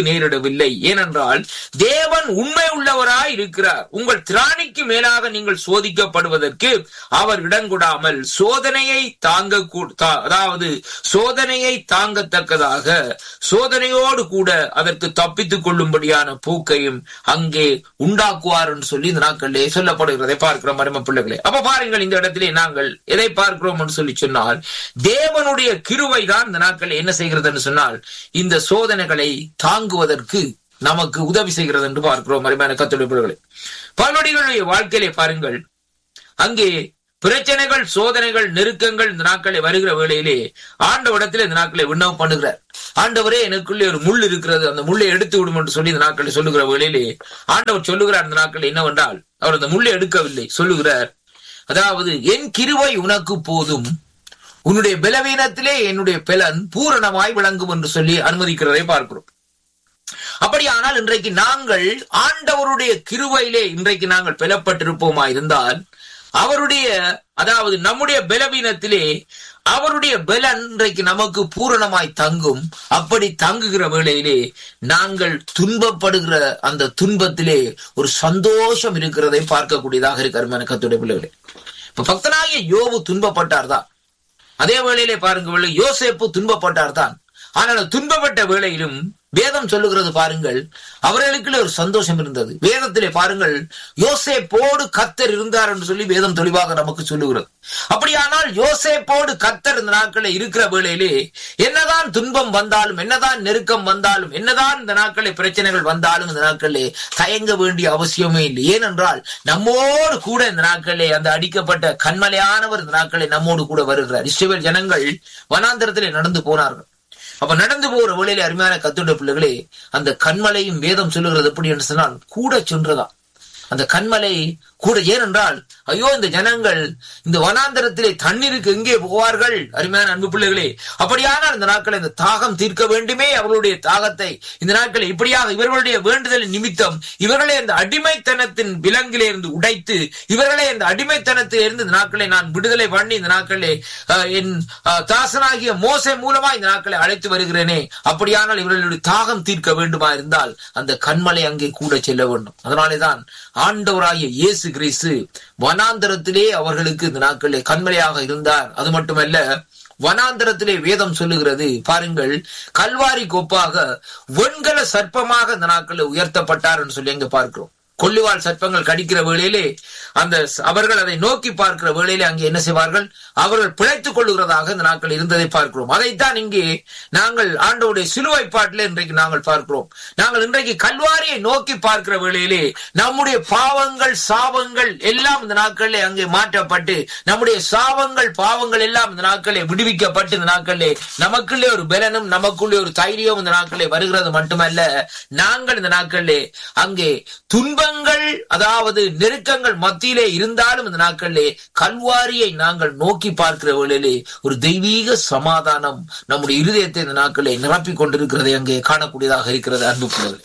செய்யவில்லை ஏனென்றால் தேவன் உண்மை உள்ளவராய் இருக்கிறார் உங்கள் திராணிக்கு மேலாக நீங்கள் சோதிக்கப்படுவதற்கு அவர் இடங்கொடாமல் சோதனையை தாங்க கூ- தா- அதாவது சோதனையை தாங்கத்தக்கதாக சோதனையோடு கூட அதற்கு தப்பித்துக் கொள்ளும்படியான பூக்கையும் அங்கே உண்டாக்குவார் என்று சொல்லி இந்த நாட்களிலே சொல்லப்படுகிறதை பார்க்கிறோம் மரும பிள்ளைகளே அப்ப பாருங்கள் இந்த இடத்திலே நாங்கள் எதை பார்க்கிறோம் என்று சொல்லி சொன்னால் தேவனுடைய கிருவை தான் இந்த நாட்களில் என்ன செய்கிறது என்று சொன்னால் இந்த சோதனைகளை தாங்குவதற்கு நமக்கு உதவி செய்கிறது என்று பார்க்கிறோம் மருமையான கத்துடைய பிள்ளைகளே பலருடைய வாழ்க்கையிலே பாருங்கள் அங்கே பிரச்சனைகள் சோதனைகள் நெருக்கங்கள் இந்த நாட்களை வருகிற வேளையிலே ஆண்டவரிடத்தில் இந்த நாட்களை விண்ணப்பம் பண்ணுகிறார் ஆண்டவரே எனக்குள்ளே ஒரு முள் இருக்கிறது அந்த முள்ளை எடுத்து விடும் என்று சொல்லி இந்த நாட்களை சொல்லுகிற வேளையிலே ஆண்டவர் சொல்லுகிறார் இந்த நாட்கள் என்னவென்றால் அவர் அந்த முள்ளை எடுக்கவில்லை சொல்லுகிறார் அதாவது என் கிருவை உனக்கு போதும் உன்னுடைய பலவீனத்திலே என்னுடைய பலன் பூரணமாய் விளங்கும் என்று சொல்லி அனுமதிக்கிறதை பார்க்கிறோம் அப்படியானால் இன்றைக்கு நாங்கள் ஆண்டவருடைய கிருவையிலே இன்றைக்கு நாங்கள் பெலப்பட்டிருப்போமா இருந்தால் அவருடைய அதாவது நம்முடைய பலவீனத்திலே அவருடைய பலன் இன்றைக்கு நமக்கு பூரணமாய் தங்கும் அப்படி தங்குகிற வேளையிலே நாங்கள் துன்பப்படுகிற அந்த துன்பத்திலே ஒரு சந்தோஷம் இருக்கிறதை பார்க்கக்கூடியதாக இருக்கு அருமையான கத்துடைய பிள்ளைகளே இப்ப பக்தனாகிய யோபு துன்பப்பட்டார்தான் அதே வேளையிலே பாருங்கள் யோசேப்பு துன்பப்பட்டார் தான் ஆனால் துன்பப்பட்ட வேளையிலும் வேதம் சொல்லுகிறது பாருங்கள் அவர்களுக்குள்ளே ஒரு சந்தோஷம் இருந்தது வேதத்திலே பாருங்கள் யோசேப்போடு கத்தர் இருந்தார் என்று சொல்லி வேதம் தெளிவாக நமக்கு சொல்லுகிறது அப்படியானால் யோசேப்போடு கத்தர் இந்த நாட்களில் இருக்கிற வேளையிலே என்னதான் துன்பம் வந்தாலும் என்னதான் நெருக்கம் வந்தாலும் என்னதான் இந்த நாட்களில் பிரச்சனைகள் வந்தாலும் இந்த நாட்களிலே தயங்க வேண்டிய அவசியமே இல்லை ஏனென்றால் நம்மோடு கூட இந்த நாட்களிலே அந்த அடிக்கப்பட்ட கண்மலையானவர் இந்த நாட்களில் நம்மோடு கூட வருகிறார் இஸ்ரேல் ஜனங்கள் வனாந்தரத்திலே நடந்து போனார்கள் அப்ப நடந்து போகிற வழியில அருமையான கத்துடைய பிள்ளைகளே அந்த கண்மலையும் வேதம் சொல்லுகிறது எப்படி என்று சொன்னால் கூட சென்றதா அந்த கண்மலை கூட ஏனென்றால் ஐயோ இந்த ஜனங்கள் இந்த வனாந்தரத்திலே தண்ணீருக்கு எங்கே போவார்கள் அருமையான அன்பு பிள்ளைகளே அப்படியானால் இந்த நாட்களை இந்த தாகம் தீர்க்க வேண்டுமே அவர்களுடைய தாகத்தை இந்த நாட்களை இப்படியாக இவர்களுடைய வேண்டுதல் நிமித்தம் இவர்களை இந்த அடிமைத்தனத்தின் விலங்கிலே இருந்து உடைத்து இவர்களை இந்த அடிமைத்தனத்தில் இருந்து இந்த நாட்களை நான் விடுதலை பண்ணி இந்த நாட்களே அஹ், என் அஹ், தாசனாகிய மோசை மூலமா இந்த நாட்களை அழைத்து வருகிறேனே அப்படியானால் இவர்களுடைய தாகம் தீர்க்க வேண்டுமா இருந்தால் அந்த கண்மலை அங்கே கூட செல்ல வேண்டும் அதனாலேதான் ஆண்டவராகிய இயேசு கிறிஸ்து வனாந்தரத்திலே அவர்களுக்கு இந்த நாட்களிலே கண்மலையாக இருந்தார் அது மட்டுமல்ல வனாந்தரத்திலே வேதம் சொல்லுகிறது பாருங்கள் கல்வாரி கொப்பாக வெண்கல சர்ப்பமாக இந்த நாட்களில் உயர்த்தப்பட்டார் என்று சொல்லி எங்க பார்க்கிறோம் கொள்ளுவாள் சர்ப்பங்கள் கடிக்கிற வேளையிலே அந்த ஸ்- அவர்கள் அதை நோக்கி பார்க்கிற வேளையிலே அங்கே என்ன செய்வார்கள் அவர்கள் பிழைத்துக் கொள்ளுகிறதாக இந்த நாட்கள் இருந்ததை பார்க்கிறோம் அதைத்தான் இங்கே நாங்கள் ஆண்டோடைய சிலுவை பாட்டிலே இன்றைக்கு நாங்கள் பார்க்கிறோம் நாங்கள் இன்றைக்கு கல்வாரியை நோக்கி பார்க்கிற வேளையிலே நம்முடைய பாவங்கள் சாபங்கள் எல்லாம் இந்த நாட்களிலே அங்கே மாற்றப்பட்டு நம்முடைய சாபங்கள் பாவங்கள் எல்லாம் இந்த நாட்களே விடுவிக்கப்பட்டு இந்த நாட்களிலே நமக்குள்ளே ஒரு பலனும் நமக்குள்ளே ஒரு தைரியம் இந்த நாட்களே வருகிறது மட்டுமல்ல நாங்கள் இந்த நாட்களிலே அங்கே துன்பங்கள் அதாவது நெருக்கங்கள் மத்தியிலே இருந்தாலும் இந்த நாட்களிலே கல்வாரியை நாங்கள் நோக்கி பார்க்கிற வேளையிலே ஒரு தெய்வீக சமாதானம் நம்முடைய இருதயத்தை இந்த நாட்களிலே நிரப்பிக் கொண்டிருக்கிறதை அங்கே காணக்கூடியதாக இருக்கிறது அன்பு பிள்ளைகளே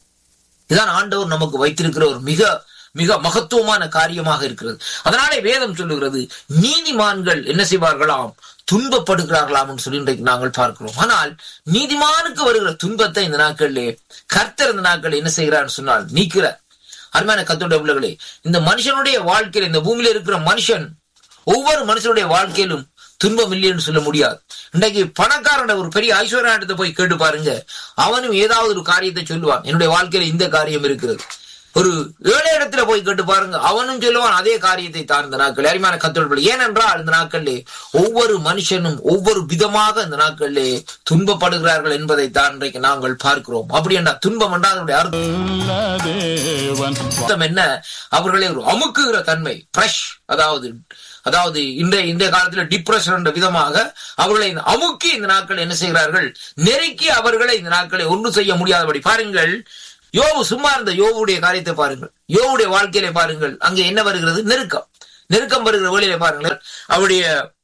இதான் ஆண்டவர் நமக்கு வைத்திருக்கிற ஒரு மிக மிக மகத்துவமான காரியமாக இருக்கிறது அதனாலே வேதம் சொல்லுகிறது நீதிமான்கள் என்ன செய்வார்களாம் துன்பப்படுகிறார்களாம் என்று சொல்லி இன்றைக்கு நாங்கள் பார்க்கிறோம் ஆனால் நீதிமானுக்கு வருகிற துன்பத்தை இந்த நாட்களிலே கர்த்தர் இந்த நாட்கள் என்ன செய்கிறார் சொன்னால் நீக்கிறார் அருமையான கத்தோட பிள்ளைகளே இந்த மனுஷனுடைய வாழ்க்கையில் இந்த பூமியில இருக்கிற மனுஷன் ஒவ்வொரு மனுஷனுடைய வாழ்க்கையிலும் துன்பம் இல்லைன்னு சொல்ல முடியாது இன்றைக்கு பணக்காரன ஒரு பெரிய ஐஸ்வர்யாட்டத்தை போய் கேட்டு பாருங்க அவனும் ஏதாவது ஒரு காரியத்தை சொல்லுவான் என்னுடைய வாழ்க்கையில இந்த காரியம் இருக்கிறது ஒரு ஏழை இடத்துல போய் கேட்டு பாருங்க அவனும் சொல்லுவான் அதே காரியத்தை தான் இந்த நாட்கள் அருமையான கத்தோடு ஏனென்றால் இந்த நாட்களிலே ஒவ்வொரு மனுஷனும் ஒவ்வொரு விதமாக இந்த நாட்களிலே துன்பப்படுகிறார்கள் என்பதை தான் இன்றைக்கு நாங்கள் பார்க்கிறோம் அப்படி என்றால் துன்பம் என்றால் அதனுடைய அர்த்தம் தேவன் அர்த்தம் என்ன அவர்களை ஒரு அமுக்குகிற தன்மை பிரஷ் அதாவது அதாவது இன்றைய இன்றைய காலத்துல டிப்ரெஷன் என்ற விதமாக அவர்களை இந்த அமுக்கி இந்த நாட்கள் என்ன செய்கிறார்கள் நெருக்கி அவர்களை இந்த நாட்களை ஒன்று செய்ய முடியாதபடி பாருங்கள் யோவு சும்மா இருந்த யோவுடைய காரியத்தை பாருங்கள் யோவுடைய வாழ்க்கையில பாருங்கள் அங்கே என்ன வருகிறது நெருக்கம் நெருக்கம் வருகிற வேளையில பாருங்கள் அவருடைய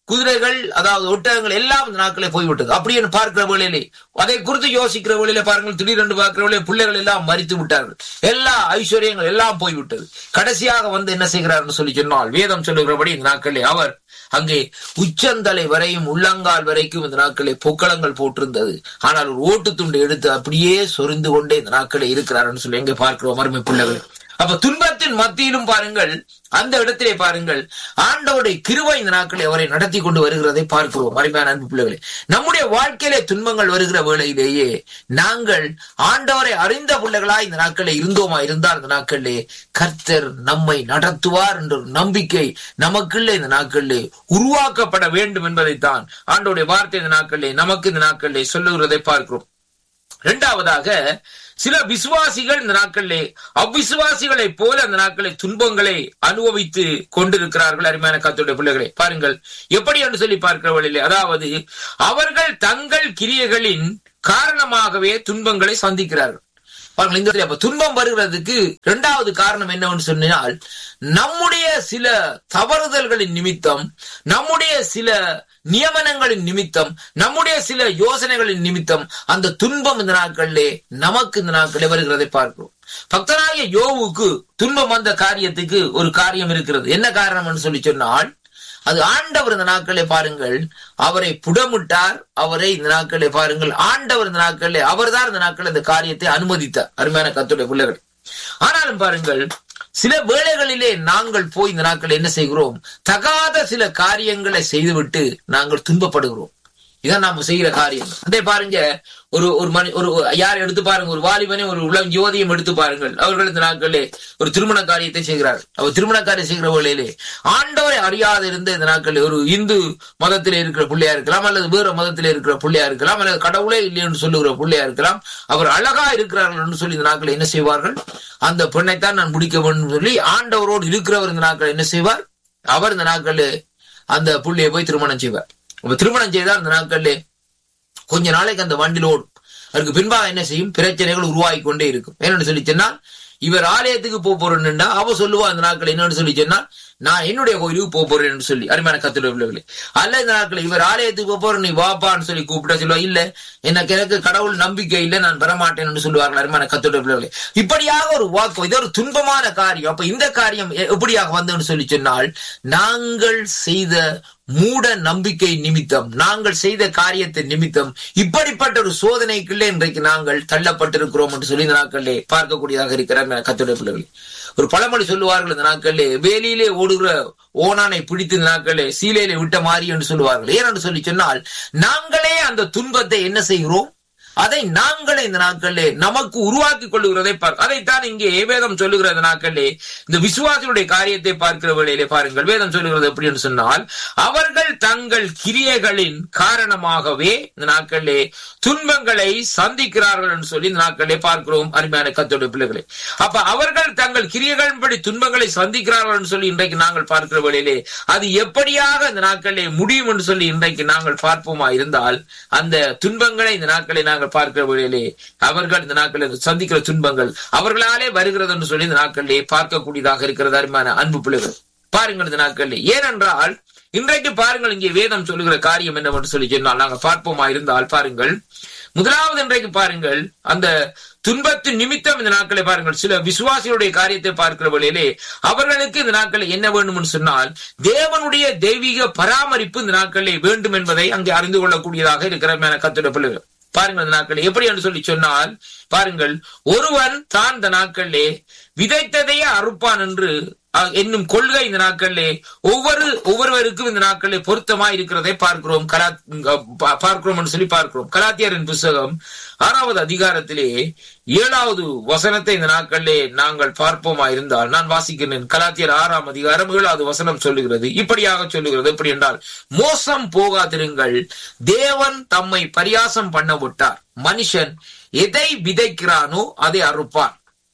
குதிரைகள் அதாவது ஒட்டகங்கள் எல்லாம் இந்த நாட்களே போய்விட்டது அப்படின்னு பார்க்கிற வேளையிலே அதை குறித்து யோசிக்கிற வேளையில பாருங்கள் திடீரென்று பார்க்கிற வேளையில பிள்ளைகள் எல்லாம் மறித்து விட்டார்கள் எல்லா ஐஸ்வர்யங்கள் எல்லாம் போய்விட்டது கடைசியாக வந்து என்ன செய்கிறார்னு சொல்லி சொன்னால் வேதம் சொல்லுகிறபடி இந்த நாட்களே அவர் அங்கே உச்சந்தலை வரையும் உள்ளங்கால் வரைக்கும் இந்த நாட்களே பொக்களங்கள் போட்டிருந்தது ஆனால் ஒரு ஓட்டு துண்டு எடுத்து அப்படியே சொரிந்து கொண்டே இந்த நாட்களே இருக்கிறார்னு சொல்லி எங்க பார்க்கிறோம் அருமை பிள்ளைகள் அப்ப துன்பத்தின் மத்தியிலும் பாருங்கள் அந்த இடத்திலே பாருங்கள் ஆண்டவருடைய கிருவை இந்த நாட்களை அவரை நடத்தி கொண்டு வருகிறதை பார்க்கிறோம் அருமையான அன்பு பிள்ளைகளே நம்முடைய வாழ்க்கையிலே துன்பங்கள் வருகிற வேளையிலேயே நாங்கள் ஆண்டவரை அறிந்த பிள்ளைகளா இந்த நாட்களே இருந்தோமா இருந்தால் இந்த நாட்களிலே கர்த்தர் நம்மை நடத்துவார் என்ற ஒரு நம்பிக்கை நமக்குள்ளே இந்த நாட்களிலே உருவாக்கப்பட வேண்டும் என்பதைத்தான் ஆண்டோடைய வார்த்தை இந்த நாட்களிலே நமக்கு இந்த நாட்களிலே சொல்லுகிறதை பார்க்கிறோம் இரண்டாவதாக சில விசுவாசிகள் இந்த நாட்களிலே அவ்விசுவாசிகளைப் போல அந்த நாட்களை துன்பங்களை அனுபவித்து கொண்டிருக்கிறார்கள் அருமையான கத்துடைய பிள்ளைகளை பாருங்கள் எப்படி என்று சொல்லி பார்க்கிற வழியிலே அதாவது அவர்கள் தங்கள் கிரியைகளின் காரணமாகவே துன்பங்களை சந்திக்கிறார்கள் பாருங்கள் இந்த அப்ப துன்பம் வருகிறதுக்கு இரண்டாவது காரணம் என்னவென்று சொன்னால் நம்முடைய சில தவறுதல்களின் நிமித்தம் நம்முடைய சில நியமனங்களின் நிமித்தம் நம்முடைய சில யோசனைகளின் நிமித்தம் அந்த துன்பம் இந்த நாட்களிலே நமக்கு இந்த நாட்களே வருகிறதை பார்க்கிறோம் பக்தனாகிய யோவுக்கு துன்பம் வந்த காரியத்துக்கு ஒரு காரியம் இருக்கிறது என்ன காரணம் சொல்லி சொன்னால் அது ஆண்டவர் இந்த நாட்களே பாருங்கள் அவரை புடமிட்டார் அவரை இந்த நாட்களே பாருங்கள் ஆண்டவர் இந்த நாட்களே அவர்தான் இந்த நாட்கள் இந்த காரியத்தை அனுமதித்தார் அருமையான கத்துடைய பிள்ளைகள் ஆனாலும் பாருங்கள் சில வேளைகளிலே நாங்கள் போய் இந்த நாட்கள் என்ன செய்கிறோம் தகாத சில காரியங்களை செய்துவிட்டு நாங்கள் துன்பப்படுகிறோம் இதான் நாம செய்கிற காரியம் அதே பாருங்க ஒரு ஒரு மணி ஒரு யார் எடுத்து பாருங்க ஒரு வாலிபனை ஒரு உளம் ஜோதியம் எடுத்து பாருங்கள் அவர்கள் இந்த நாட்களே ஒரு திருமண காரியத்தை செய்கிறார் அவர் திருமண காரியம் செய்கிற வேளையிலே ஆண்டவரை அறியாத இருந்த இந்த நாட்களில் ஒரு இந்து மதத்திலே இருக்கிற பிள்ளையா இருக்கலாம் அல்லது வேற மதத்திலே இருக்கிற பிள்ளையா இருக்கலாம் அல்லது கடவுளே இல்லை என்று சொல்லுகிற பிள்ளையா இருக்கலாம் அவர் அழகா இருக்கிறார்கள் என்று சொல்லி இந்த நாட்கள் என்ன செய்வார்கள் அந்த பெண்ணைத்தான் நான் முடிக்க வேண்டும் சொல்லி ஆண்டவரோடு இருக்கிறவர் இந்த நாட்கள் என்ன செய்வார் அவர் இந்த நாட்கள் அந்த புள்ளையை போய் திருமணம் செய்வார் அப்ப திருமணம் செய்தால் அந்த நாட்களிலே கொஞ்ச நாளைக்கு அந்த வண்டியில் ஓடும் அதுக்கு பின்பாக என்ன செய்யும் பிரச்சனைகள் உருவாகி கொண்டே இருக்கும் என்னன்னு சொல்லி சொன்னால் இவர் ஆலயத்துக்கு போக போறேன்னுண்டா அவ சொல்லுவா அந்த நாட்கள் என்னன்னு சொல்லி சொன்னால் நான் என்னுடைய கோயிலுக்கு போக போறேன்னு சொல்லி அருமையான கத்துடைய பிள்ளைகளே அல்ல இந்த நாட்கள் இவர் ஆலயத்துக்கு போக போறேன் நீ வாப்பான்னு சொல்லி கூப்பிட்டா சொல்லுவா இல்ல எனக்கு எனக்கு கடவுள் நம்பிக்கை இல்லை நான் வரமாட்டேன் சொல்லுவார்கள் அருமையான கத்துடைய பிள்ளைகளே இப்படியாக ஒரு வாக்கு இது ஒரு துன்பமான காரியம் அப்ப இந்த காரியம் எப்படியாக வந்ததுன்னு சொல்லி சொன்னால் நாங்கள் செய்த மூட நம்பிக்கை நிமித்தம் நாங்கள் செய்த காரியத்தின் நிமித்தம் இப்படிப்பட்ட ஒரு சோதனைக்குள்ளே இன்றைக்கு நாங்கள் தள்ளப்பட்டிருக்கிறோம் என்று சொல்லி இந்த நாட்களிலே பார்க்கக்கூடியதாக இருக்கிறார் கத்துடைய பிள்ளைகள் ஒரு பழமொழி சொல்லுவார்கள் இந்த நாட்களிலே வேலியிலே ஓடுகிற ஓனானை பிடித்து இந்த நாட்களே சீலையிலே விட்ட மாறி என்று சொல்லுவார்கள் ஏனென்று சொல்லி சொன்னால் நாங்களே அந்த துன்பத்தை என்ன செய்கிறோம் அதை நாங்களே இந்த நாட்களிலே நமக்கு உருவாக்கி கொள்ளுகிறதை பார்க்க அதைத்தான் இங்கே வேதம் சொல்லுகிற இந்த நாட்களிலே இந்த விசுவாசியுடைய காரியத்தை பார்க்கிற வேளையிலே பாருங்கள் வேதம் சொல்லுகிறது எப்படி என்று சொன்னால் அவர்கள் தங்கள் கிரியைகளின் காரணமாகவே இந்த நாட்களிலே துன்பங்களை சந்திக்கிறார்கள் என்று சொல்லி இந்த நாட்களிலே பார்க்கிறோம் அருமையான கத்தோடைய பிள்ளைகளை அப்ப அவர்கள் தங்கள் கிரியைகளின்படி துன்பங்களை சந்திக்கிறார்கள் என்று சொல்லி இன்றைக்கு நாங்கள் பார்க்கிற வேளையிலே அது எப்படியாக இந்த நாட்களிலே முடியும் என்று சொல்லி இன்றைக்கு நாங்கள் பார்ப்போமா இருந்தால் அந்த துன்பங்களை இந்த நாட்களை நாங்கள் பார்க்கிற வேளையிலே அவர்கள் இந்த நாட்களில் சந்திக்கிற துன்பங்கள் அவர்களாலே வருகிறது என்று சொல்லி இந்த நாட்களிலே பார்க்கக்கூடியதாக இருக்கிறது அருமையான அன்பு பிள்ளைகள் பாருங்கள் இந்த நாட்களிலே ஏனென்றால் இன்றைக்கு பாருங்கள் இங்கே வேதம் சொல்லுகிற காரியம் என்னவென்று சொல்லி சொன்னால் நாங்கள் பார்ப்போமா இருந்தால் பாருங்கள் முதலாவது இன்றைக்கு பாருங்கள் அந்த துன்பத்தின் நிமித்தம் இந்த நாட்களை பாருங்கள் சில விசுவாசிகளுடைய காரியத்தை பார்க்கிற வழியிலே அவர்களுக்கு இந்த நாட்களில் என்ன வேண்டும் சொன்னால் தேவனுடைய தெய்வீக பராமரிப்பு இந்த நாட்களிலே வேண்டும் என்பதை அங்கே அறிந்து கொள்ளக்கூடியதாக இருக்கிற கத்துட பிள்ளைகள் பாருங்கள் இந்த நாட்கள் எப்படி என்று சொல்லி சொன்னால் பாருங்கள் ஒருவன் தான் இந்த நாட்களிலே விதைத்ததையே அறுப்பான் என்று என்னும் கொள்கை இந்த நாட்களிலே ஒவ்வொரு ஒவ்வொருவருக்கும் இந்த நாட்களிலே பொருத்தமா இருக்கிறதை பார்க்கிறோம் கலா பார்க்கிறோம் என்று சொல்லி பார்க்கிறோம் கலாத்தியரின் புஸ்தகம் ஆறாவது அதிகாரத்திலே ஏழாவது வசனத்தை இந்த நாட்களிலே நாங்கள் பார்ப்போமா இருந்தால் நான் வாசிக்கிறேன் கலாத்தியர் ஆறாம் அதிகாரம் ஏழாவது வசனம் சொல்லுகிறது இப்படியாக சொல்லுகிறது எப்படி என்றால் மோசம் போகாதிருங்கள் தேவன் தம்மை பரியாசம் பண்ண விட்டார் மனுஷன் எதை விதைக்கிறானோ அதை அறுப்பான்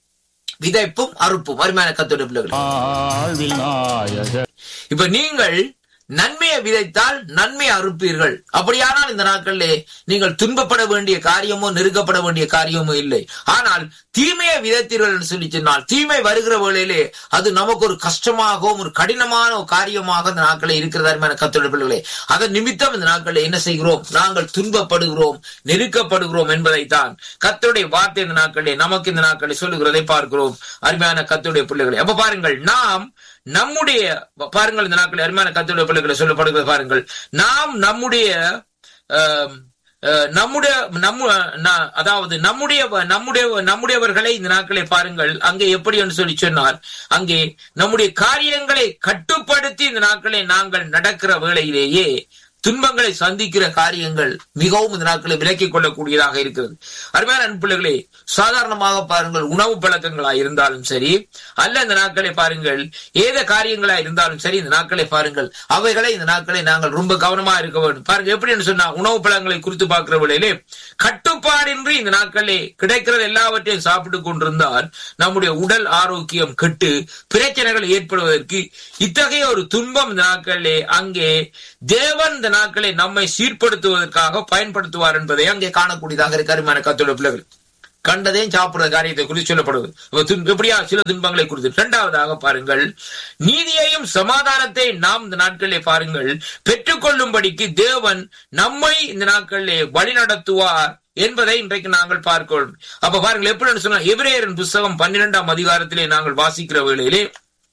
விதைப்பும் அறுப்பும் அருமையான கத்தோட பிள்ளைகள் இப்ப நீங்கள் நன்மையை விதைத்தால் நன்மை அறுப்பீர்கள் அப்படியானால் இந்த நாட்களிலே நீங்கள் துன்பப்பட வேண்டிய காரியமோ நெருக்கப்பட வேண்டிய காரியமோ இல்லை ஆனால் தீமையை விதைத்தீர்கள் என்று சொல்லி சொன்னால் தீமை வருகிற வேளையிலே அது நமக்கு ஒரு கஷ்டமாகவும் ஒரு கடினமான ஒரு காரியமாக இந்த நாட்களில் இருக்கிறதா கத்தோட பிள்ளைகளே அதன் நிமித்தம் இந்த நாட்களில் என்ன செய்கிறோம் நாங்கள் துன்பப்படுகிறோம் நெருக்கப்படுகிறோம் என்பதைத்தான் கத்தருடைய வார்த்தை இந்த நாட்களிலே நமக்கு இந்த நாட்களில் சொல்லுகிறதை பார்க்கிறோம் அருமையான கத்தருடைய பிள்ளைகளை அப்ப பாருங்கள் நாம் நம்முடைய பாருங்கள் இந்த நாட்களில் அருமையான கத்தருடைய பிள்ளைகளை சொல்லப்படுகிறது பாருங்கள் நாம் நம்முடைய ஆம், அஹ், நம்முடைய நம்ம ந- அதாவது நம்முடைய நம்முடைய நம்முடையவர்களை இந்த நாட்களை பாருங்கள் அங்கே எப்படி என்று சொல்லி சொன்னால் அங்கே நம்முடைய காரியங்களை கட்டுப்படுத்தி இந்த நாட்களை நாங்கள் நடக்கிற வேளையிலேயே துன்பங்களை சந்திக்கிற காரியங்கள் மிகவும் இந்த நாட்களை விலக்கிக் கொள்ளக்கூடியதாக இருக்கிறது அருமையான அன்பிள்ளைகளே சாதாரணமாக பாருங்கள் உணவு பழக்கங்களா இருந்தாலும் சரி அல்ல இந்த நாட்களை பாருங்கள் ஏத காரியங்களா இருந்தாலும் சரி இந்த நாட்களை பாருங்கள் அவைகளை இந்த நாட்களை நாங்கள் ரொம்ப கவனமா இருக்க வேண்டும் பாருங்க எப்படின்னு சொன்னா உணவு பழங்களை குறித்து பார்க்கிற வேளையிலே கட்டுப்பாடின்றி இந்த நாட்களே கிடைக்கிறது எல்லாவற்றையும் சாப்பிட்டு கொண்டிருந்தால் நம்முடைய உடல் ஆரோக்கியம் கெட்டு பிரச்சனைகள் ஏற்படுவதற்கு இத்தகைய ஒரு துன்பம் இந்த நாட்களிலே அங்கே தேவன் இந்த நாட்களை நம்மை சீர்படுத்துவதற்காக பயன்படுத்துவார் என்பதை அங்கே காணக்கூடியதாக இருக்கு அருமையான கத்தோட பிள்ளைகள் கண்டதையும் சாப்பிடுற காரியத்தை குறித்து சொல்லப்படுவது அப்ப துன்- எப்படியா சில துன்பங்களை குறித்து இரண்டாவதாக பாருங்கள் நீதியையும் சமாதானத்தை நாம் இந்த நாட்களிலே பாருங்கள் பெற்றுக்கொள்ளும்படிக்கு தேவன் நம்மை இந்த நாட்களிலே வழி நடத்துவார் என்பதை இன்றைக்கு நாங்கள் பார்க்கிறோம் அப்ப பாருங்கள் எப்படி சொன்னா எபிரேயரின் புஸ்தகம் பன்னிரெண்டாம் அதிகாரத்திலே நாங்கள் வாசிக்கிற வேளையிலே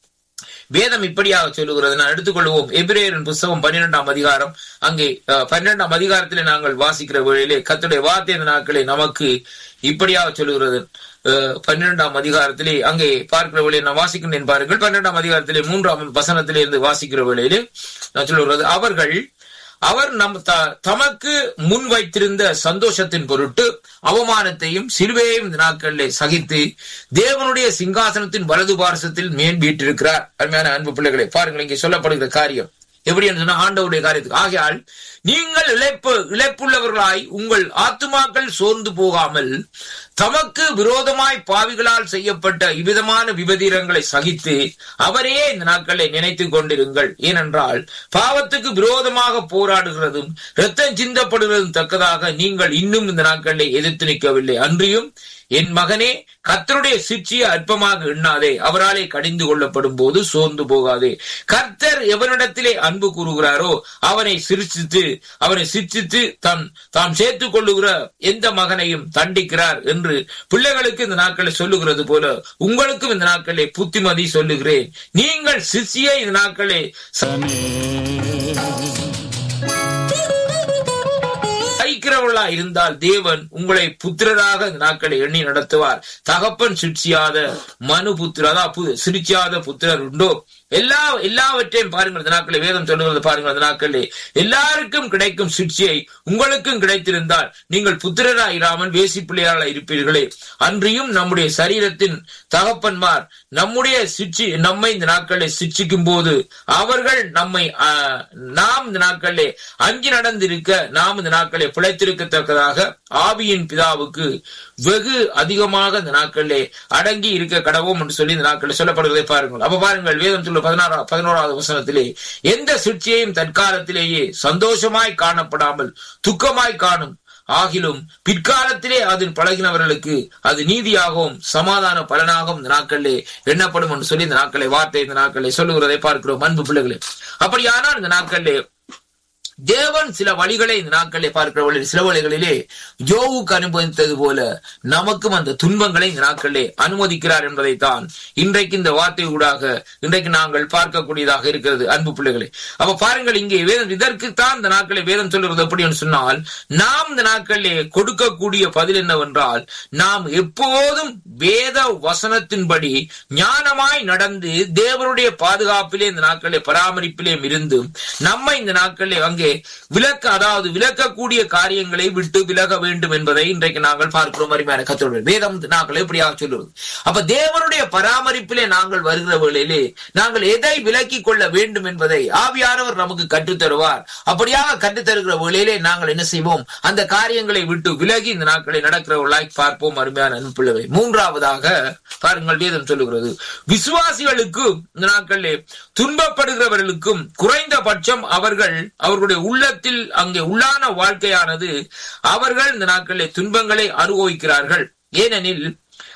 வேதம் இப்படியாக சொல்லுகிறது நான் எடுத்துக்கொள்வோம் எபிரேயரின் புஸ்தகம் பன்னிரெண்டாம் அதிகாரம் அங்கே அஹ், பன்னிரெண்டாம் அதிகாரத்திலே நாங்கள் வாசிக்கிற வேளையிலே கத்துடைய வார்த்தை இந்த நாட்களே நமக்கு இப்படியாக சொல்லுகிறது அஹ், பன்னிரெண்டாம் அதிகாரத்திலே அங்கே பார்க்கிற வேளையை நான் வாசிக்கின்றேன் பாருங்கள் பன்னிரெண்டாம் அதிகாரத்திலே மூன்றாம் வசனத்திலே இருந்து வாசிக்கிற வேளையிலே நான் சொல்லுகிறது அவர்கள் அவர் நம் த- தமக்கு முன் வைத்திருந்த சந்தோஷத்தின் பொருட்டு அவமானத்தையும் சிலுவையையும் இந்த நாட்களிலே சகித்து தேவனுடைய சிங்காசனத்தின் வலது பார்சத்தில் மேன் வீட்டிருக்கிறார் அருமையான அன்பு பிள்ளைகளை பாருங்கள் இங்கே சொல்லப்படுகிற காரியம் எப்படி என்று சொன்னா ஆண்டவருடைய காரியத்துக்கு ஆகையால் நீங்கள் இழைப்பு இழைப்புள்ளவர்களாய் உங்கள் ஆத்துமாக்கள் சோர்ந்து போகாமல் தமக்கு விரோதமாய் பாவிகளால் செய்யப்பட்ட இவ்விதமான விபதீரங்களை சகித்து அவரே இந்த நாட்களை நினைத்துக் கொண்டிருங்கள் ஏனென்றால் பாவத்துக்கு விரோதமாக போராடுகிறதும் இரத்தம் சிந்தப்படுகிறதும் தக்கதாக நீங்கள் இன்னும் இந்த நாட்களை எதிர்த்து நிற்கவில்லை அன்றியும் என் மகனே கர்த்தருடைய சிற்சியை அற்பமாக எண்ணாதே அவராலே கடிந்து கொள்ளப்படும் போது சோர்ந்து போகாதே கர்த்தர் எவனிடத்திலே அன்பு கூறுகிறாரோ அவனை சிரிச்சித்து அவனை சிரிச்சித்து தன் தாம் சேர்த்துக் கொள்ளுகிற எந்த மகனையும் தண்டிக்கிறார் என்று பிள்ளைகளுக்கு இந்த நாட்களை சொல்லுகிறது போல உங்களுக்கும் இந்த நாட்களை புத்திமதி சொல்லுகிறேன் நீங்கள் சிற்சியை இந்த நாட்களை சகிக்கிறவர்களா இருந்தால் தேவன் உங்களை புத்திரராக இந்த நாட்களை எண்ணி நடத்துவார் தகப்பன் சிற்சியாத மனு புத்திர அதான் பு- சிரிச்சியாத புத்திரர் உண்டோ எல்லா எல்லாவற்றையும் பாருங்கள் இந்த நாட்களை வேதம் சொல்லுகிறது பாருங்கள் இந்த நாட்களே எல்லாருக்கும் கிடைக்கும் சிற்சியை உங்களுக்கும் கிடைத்திருந்தால் நீங்கள் புத்திரரா இராமல் வேசி பிள்ளையாளா இருப்பீர்களே அன்றியும் நம்முடைய சரீரத்தின் தகப்பன்மார் நம்முடைய சிற்சி நம்மை இந்த நாட்களை சிற்சிக்கும் போது அவர்கள் நம்மை ஆ, நாம் இந்த நாட்களிலே அஞ்சு நடந்திருக்க நாம் இந்த நாட்களை பிழைத்திருக்கத்தக்கதாக ஆவியின் பிதாவுக்கு வெகு அதிகமாக இந்த நாட்களிலே அடங்கி இருக்க கடவோம் என்று சொல்லி இந்த நாட்களில் சொல்லப்படுவதை பாருங்கள் அப்ப பாருங்கள் வேதம் சொல்ல பதினாறா பதினோராவது வசனத்திலே எந்த சிற்சியையும் தற்காலத்திலேயே சந்தோஷமாய் காணப்படாமல் துக்கமாய் காணும் ஆகிலும் பிற்காலத்திலே அதில் பழகினவர்களுக்கு அது நீதியாகவும் சமாதான பலனாகவும் இந்த நாட்களிலே எண்ணப்படும் என்று சொல்லி இந்த நாட்களை வார்த்தை இந்த நாட்களை சொல்லுகிறதை பார்க்கிறோம் அன்பு பிள்ளைகளே அப்படியானால் இந்த நாட்களிலே தேவன் சில வழிகளை இந்த நாட்களிலே பார்க்கிறவர்கள் சில வழிகளிலே யோவுக்கு அனுபவித்தது போல நமக்கும் அந்த துன்பங்களை இந்த நாட்களிலே அனுமதிக்கிறார் என்பதைத்தான் இன்றைக்கு இந்த வார்த்தை ஊடாக இன்றைக்கு நாங்கள் பார்க்கக்கூடியதாக இருக்கிறது அன்பு பிள்ளைகளே அப்ப பாருங்கள் இங்கே வேதம் இதற்குத்தான் இந்த நாட்களை வேதம் சொல்லுறது எப்படி என்று சொன்னால் நாம் இந்த நாட்களிலே கொடுக்கக்கூடிய பதில் என்னவென்றால் நாம் எப்போதும் வேத வசனத்தின்படி ஞானமாய் நடந்து தேவனுடைய பாதுகாப்பிலே இந்த நாட்களிலே பராமரிப்பிலே இருந்தும் நம்மை இந்த நாட்களிலே அங்கே விலக்க அதாவது விலக்கக்கூடிய காரியங்களை விட்டு விலக வேண்டும் என்பதை இன்றைக்கு நாங்கள் பார்க்கிறோம் அருமையான கத்தோடு வேதம் நாங்கள் எப்படியாக சொல்லுவது அப்ப தேவனுடைய பராமரிப்பிலே நாங்கள் வருகிற வேளையிலே நாங்கள் எதை விலக்கிக் கொள்ள வேண்டும் என்பதை ஆவியானவர் நமக்கு கற்றுத் தருவார் அப்படியாக கற்றுத் தருகிற வேளையிலே நாங்கள் என்ன செய்வோம் அந்த காரியங்களை விட்டு விலகி இந்த நாட்களை நடக்கிறவர்களாய் பார்ப்போம் அருமையான அனுப்பிள்ளவை மூன்றாவதாக பாருங்கள் வேதம் சொல்லுகிறது விசுவாசிகளுக்கு இந்த நாட்களிலே துன்பப்படுகிறவர்களுக்கும் குறைந்தபட்சம் அவர்கள் அவர்களுடைய உள்ளத்தில் அங்கே உள்ளான வாழ்க்கையானது அவர்கள் இந்த நாட்களிலே துன்பங்களை அனுபவிக்கிறார்கள் ஏனெனில்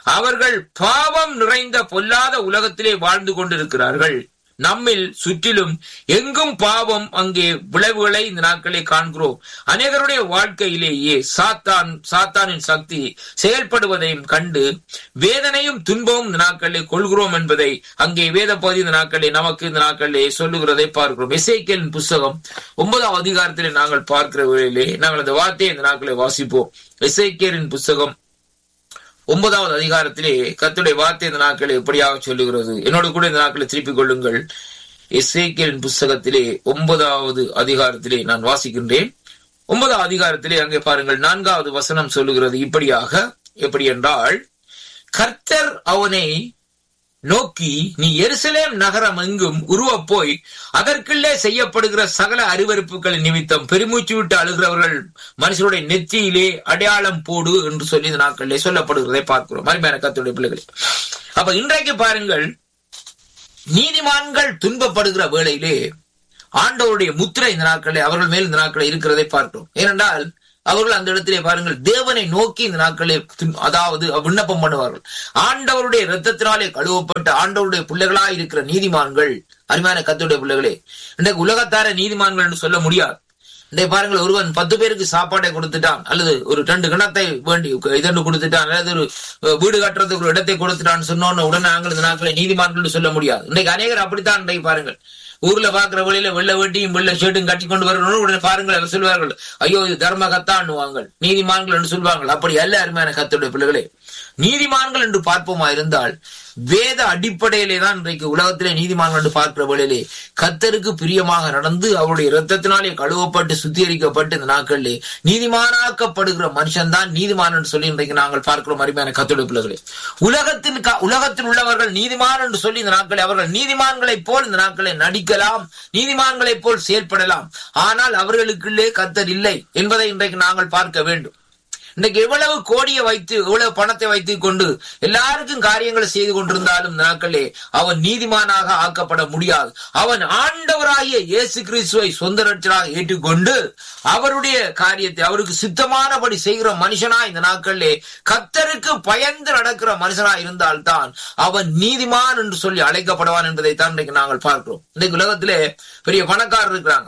அவர்கள் பாவம் நிறைந்த பொல்லாத உலகத்திலே வாழ்ந்து கொண்டிருக்கிறார்கள் நம்மில் சுற்றிலும் எங்கும் பாவம் அங்கே விளைவுகளை இந்த நாட்களை காண்கிறோம் அநேகருடைய வாழ்க்கையிலேயே சாத்தான் சாத்தானின் சக்தி செயல்படுவதையும் கண்டு வேதனையும் துன்பமும் இந்த நாட்களை கொள்கிறோம் என்பதை அங்கே வேத பகுதி இந்த நாட்களை நமக்கு இந்த நாட்களிலே சொல்லுகிறதை பார்க்கிறோம் எசேக்கியலின் புஸ்தகம் ஒன்பதாம் அதிகாரத்திலே நாங்கள் பார்க்கிற வேளையிலே நாங்கள் அந்த வார்த்தையை இந்த நாட்களை வாசிப்போம் எசேக்கியரின் புஸ்தகம் ஒன்பதாவது அதிகாரத்திலே கத்துடைய வார்த்தை இந்த நாட்களை எப்படியாக சொல்லுகிறது என்னோட கூட இந்த நாட்களை திருப்பிக் கொள்ளுங்கள் எஸ்ஏக்கியலின் புஸ்தகத்திலே ஒன்பதாவது அதிகாரத்திலே நான் வாசிக்கின்றேன் ஒன்பதாவது அதிகாரத்திலே அங்கே பாருங்கள் நான்காவது வசனம் சொல்லுகிறது இப்படியாக எப்படி என்றால் கர்த்தர் அவனை நோக்கி நீ எருசலேம் நகரம் எங்கும் உருவப் போய் அதற்குள்ளே செய்யப்படுகிற சகல அறிவறுப்புகள் நிமித்தம் பெருமூச்சு விட்டு அழுகிறவர்கள் மனுஷருடைய நெத்தியிலே அடையாளம் போடு என்று சொல்லி இந்த நாட்களிலே சொல்லப்படுகிறதை பார்க்கிறோம் அருமையான கத்துடைய பிள்ளைகள் அப்ப இன்றைக்கு பாருங்கள் நீதிமான்கள் துன்பப்படுகிற வேளையிலே ஆண்டவருடைய முத்திரை இந்த நாட்களே அவர்கள் மேல் இந்த நாட்களே இருக்கிறதை பார்க்கிறோம் ஏனென்றால் அவர்கள் அந்த இடத்திலே பாருங்கள் தேவனை நோக்கி இந்த நாட்களே அதாவது விண்ணப்பம் பண்ணுவார்கள் ஆண்டவருடைய இரத்தத்தினாலே கழுவப்பட்ட ஆண்டவருடைய பிள்ளைகளா இருக்கிற நீதிமான்கள் அருமையான கத்துடைய பிள்ளைகளே இன்றைக்கு உலகத்தார நீதிமான்கள் என்று சொல்ல முடியாது இன்றைய பாருங்கள் ஒருவன் பத்து பேருக்கு சாப்பாடை கொடுத்துட்டான் அல்லது ஒரு ரெண்டு கிணத்தை வேண்டி இதண்டு கொடுத்துட்டான் அல்லது ஒரு வீடு கட்டுறதுக்கு ஒரு இடத்தை கொடுத்துட்டான்னு சொன்னோன்னு உடனே நாங்கள் இந்த நாட்களை நீதிமான்கள் சொல்ல முடியாது இன்றைக்கு அநேகர் அப்படித்தான் இன்றைக்கு பாருங்கள் ஊர்ல பாக்குற வழியில வெள்ள வெட்டியும் வெள்ள ஷர்ட்டும் கட்டி கொண்டு வரணும் உடனே பாருங்கள் அவர் சொல்வார்கள் ஐயோ இது தர்ம கத்தான்னுவாங்க நீதிமான்கள் என்று சொல்வார்கள் அப்படி அல்ல அருமையான கத்துடைய பிள்ளைகளே நீதிமான்கள் என்று பார்ப்போமா இருந்தால் வேத அடிப்படையிலே தான் இன்றைக்கு உலகத்திலே நீதிமான்கள் என்று பார்க்கிற வேளையிலே கத்தருக்கு பிரியமாக நடந்து அவருடைய இரத்தத்தினாலே கழுவப்பட்டு சுத்திகரிக்கப்பட்டு இந்த நாட்களிலே நீதிமானாக்கப்படுகிற மனுஷன் தான் நீதிமான் என்று சொல்லி இன்றைக்கு நாங்கள் பார்க்கிறோம் அருமையான கத்துடைய பிள்ளைகளே உலகத்தின் உலகத்தில் உள்ளவர்கள் நீதிமான் என்று சொல்லி இந்த நாட்களை அவர்கள் நீதிமான்களைப் போல் இந்த நாட்களை நடிக்கலாம் நீதிமான்களைப் போல் செயல்படலாம் ஆனால் அவர்களுக்குள்ளே கத்தர் இல்லை என்பதை இன்றைக்கு நாங்கள் பார்க்க வேண்டும் இன்னைக்கு எவ்வளவு கோடியை வைத்து எவ்வளவு பணத்தை வைத்துக் கொண்டு எல்லாருக்கும் காரியங்களை செய்து கொண்டிருந்தாலும் இந்த நாட்களே அவன் நீதிமானாக ஆக்கப்பட முடியாது அவன் ஆண்டவராகிய இயேசு கிறிஸ்துவை சொந்த ரட்சராக ஏற்றுக்கொண்டு அவருடைய காரியத்தை அவருக்கு சித்தமானபடி செய்கிற மனுஷனா இந்த நாட்களிலே கத்தருக்கு பயந்து நடக்கிற மனுஷனா இருந்தால்தான் அவன் நீதிமான் என்று சொல்லி அழைக்கப்படுவான் என்பதை தான் இன்றைக்கு நாங்கள் பார்க்கிறோம் இன்றைக்கு உலகத்திலே பெரிய பணக்காரர் இருக்கிறாங்க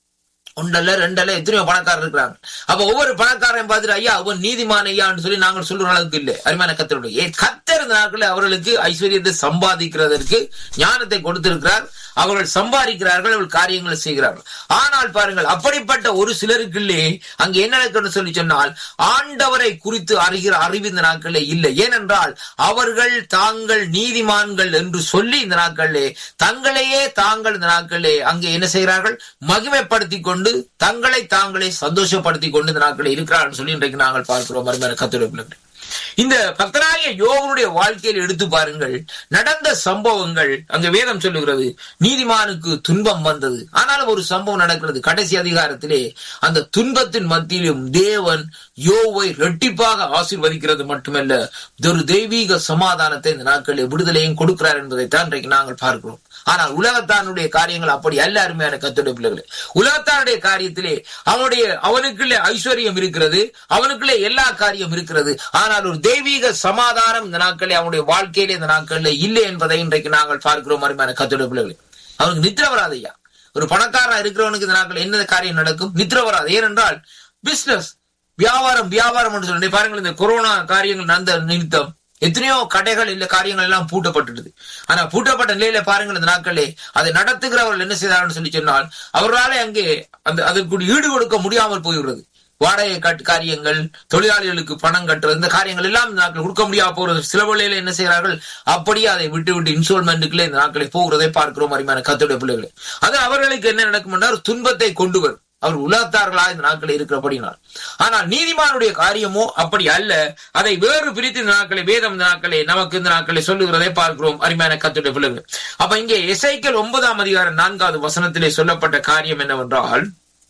ஒன்றல்ல ரெண்டல்ல எத்தனையோ பணக்காரர் இருக்கிறாங்க அப்ப ஒவ்வொரு பணக்காரன் பார்த்துட்டு ஐயா அவன் நீதிமான ஐயான்னு சொல்லி நாங்கள் சொல்ற அளவுக்கு இல்லை அருமையான கத்தருடைய கத்தர் நாட்களில் அவர்களுக்கு ஐஸ்வர்யத்தை சம்பாதிக்கிறதற்கு ஞானத்தை கொடுத்திருக்கிறார் அவர்கள் சம்பாதிக்கிறார்கள் அவர்கள் காரியங்களை செய்கிறார்கள் ஆனால் பாருங்கள் அப்படிப்பட்ட ஒரு சிலருக்குள்ளே அங்கு என்ன நடக்கணும் சொல்லி சொன்னால் ஆண்டவரை குறித்து அறிகிற அறிவு இந்த நாட்களே இல்லை ஏனென்றால் அவர்கள் தாங்கள் நீதிமான்கள் என்று சொல்லி இந்த நாட்களிலே தங்களையே தாங்கள் இந்த நாட்களிலே அங்கே என்ன செய்கிறார்கள் மகிமைப்படுத்திக் கொண்டு தங்களை தாங்களே சந்தோஷப்படுத்திக் கொண்டு இந்த நாட்களில் இருக்கிறார்கள் சொல்லி இன்றைக்கு நாங்கள் பார்க்கிறோம் மருமையான கத்துரை இந்த பக்தராய யோகனுடைய வாழ்க்கையில் எடுத்து பாருங்கள் நடந்த சம்பவங்கள் அங்க வேதம் சொல்லுகிறது நீதிமானுக்கு துன்பம் வந்தது ஆனாலும் ஒரு சம்பவம் நடக்கிறது கடைசி அதிகாரத்திலே அந்த துன்பத்தின் மத்தியிலும் தேவன் யோவை ரெட்டிப்பாக ஆசீர்வதிக்கிறது மட்டுமல்ல ஒரு தெய்வீக சமாதானத்தை இந்த நாட்களில் விடுதலையும் கொடுக்கிறார் என்பதைத்தான் இன்றைக்கு நாங்கள் பார்க்கிறோம் ஆனால் உலகத்தானுடைய காரியங்கள் அப்படி அல்ல அருமையான கத்துடைய பிள்ளைகளே உலகத்தானுடைய காரியத்திலே அவனுடைய அவனுக்குள்ளே ஐஸ்வர்யம் இருக்கிறது அவனுக்குள்ளே எல்லா காரியம் இருக்கிறது ஆனால் ஒரு தெய்வீக சமாதானம் இந்த நாட்களே அவனுடைய வாழ்க்கையிலே இந்த நாட்களில் இல்லை என்பதை இன்றைக்கு நாங்கள் பார்க்கிறோம் அருமையான கத்துடைய பிள்ளைகளே அவனுக்கு நித்திர வராது ஐயா ஒரு பணக்காரா இருக்கிறவனுக்கு இந்த நாட்கள் என்ன காரியம் நடக்கும் நித்திர வராது ஏனென்றால் பிசினஸ் வியாபாரம் வியாபாரம் என்று சொல்லி பாருங்கள் இந்த கொரோனா காரியங்கள் நடந்த நிமித்தம் எத்தனையோ கடைகள் இல்ல காரியங்கள் எல்லாம் பூட்டப்பட்டுடுது ஆனா பூட்டப்பட்ட நிலையில பாருங்கள் இந்த நாட்களே அதை நடத்துகிறவர்கள் என்ன செய்தார்கள் சொல்லி சொன்னால் அவர்களாலே அங்கே அந்த அதற்கு ஈடு கொடுக்க முடியாமல் போய்விடுறது வாடகை கட்டு காரியங்கள் தொழிலாளிகளுக்கு பணம் கட்டுறது இந்த காரியங்கள் எல்லாம் இந்த நாட்கள் கொடுக்க முடியாம போறது சில வேளையில என்ன செய்கிறார்கள் அப்படியே அதை விட்டு விட்டு இன்ஸ்டால்மெண்ட்டுக்குள்ளே இந்த நாட்களை போகிறதை பார்க்கிறோம் அருமையான கத்துடைய பிள்ளைகளை அது அவர்களுக்கு என்ன நடக்கும் என்றால் துன்பத்தை கொண்டு வரும் அவர் உலகத்தார்களா இந்த நாட்களில் இருக்கிறபடினார் ஆனால் நீதிமானுடைய காரியமோ அப்படி அல்ல அதை வேறு பிரித்து இந்த நாட்களை வேதம் இந்த நாட்களை நமக்கு இந்த நாட்களை சொல்லுகிறதை பார்க்கிறோம் அருமையான கத்துடைய பிள்ளைகள் அப்ப இங்கே எசைக்கல் ஒன்பதாம் அதிகாரம் நான்காவது வசனத்திலே சொல்லப்பட்ட காரியம் என்னவென்றால்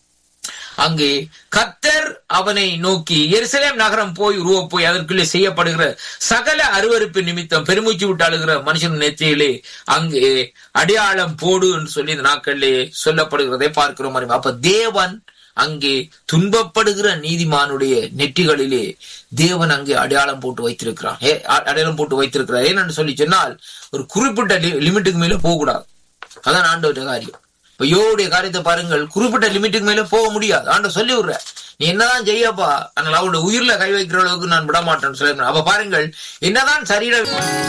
அங்கே கத்தர் அவனை நோக்கி எருசலேம் நகரம் போய் உருவ போய் அதற்குள்ளே செய்யப்படுகிற சகல அருவறுப்பு நிமித்தம் பெருமூச்சு விட்டு அழுகிற மனுஷன் நெத்தியிலே அங்கே அடையாளம் போடு என்று சொல்லி இந்த நாட்களிலே சொல்லப்படுகிறதை பார்க்கிறோம் அப்ப தேவன் அங்கே துன்பப்படுகிற நீதிமானுடைய நெற்றிகளிலே தேவன் அங்கே அடையாளம் போட்டு வைத்திருக்கிறான் ஏ, அ- அடையாளம் போட்டு வைத்திருக்கிறார் ஏன்னு சொல்லி சொன்னால் ஒரு குறிப்பிட்ட லி- லிமிட்டுக்கு மேல போகக்கூடாது அதான் ஆண்டவருடைய காரியம் இப்ப யோவுடைய காரியத்தை பாருங்கள் குறிப்பிட்ட லிமிட்டுக்கு மேல போக முடியாது ஆண்ட சொல்லி விடுற நீ என்னதான் செய்யப்பா ஆனால் அவருடைய உயிர்ல கை வைக்கிற அளவுக்கு நான் விட மாட்டேன்னு சொல்லி அப்ப பாருங்கள் என்னதான் சரீர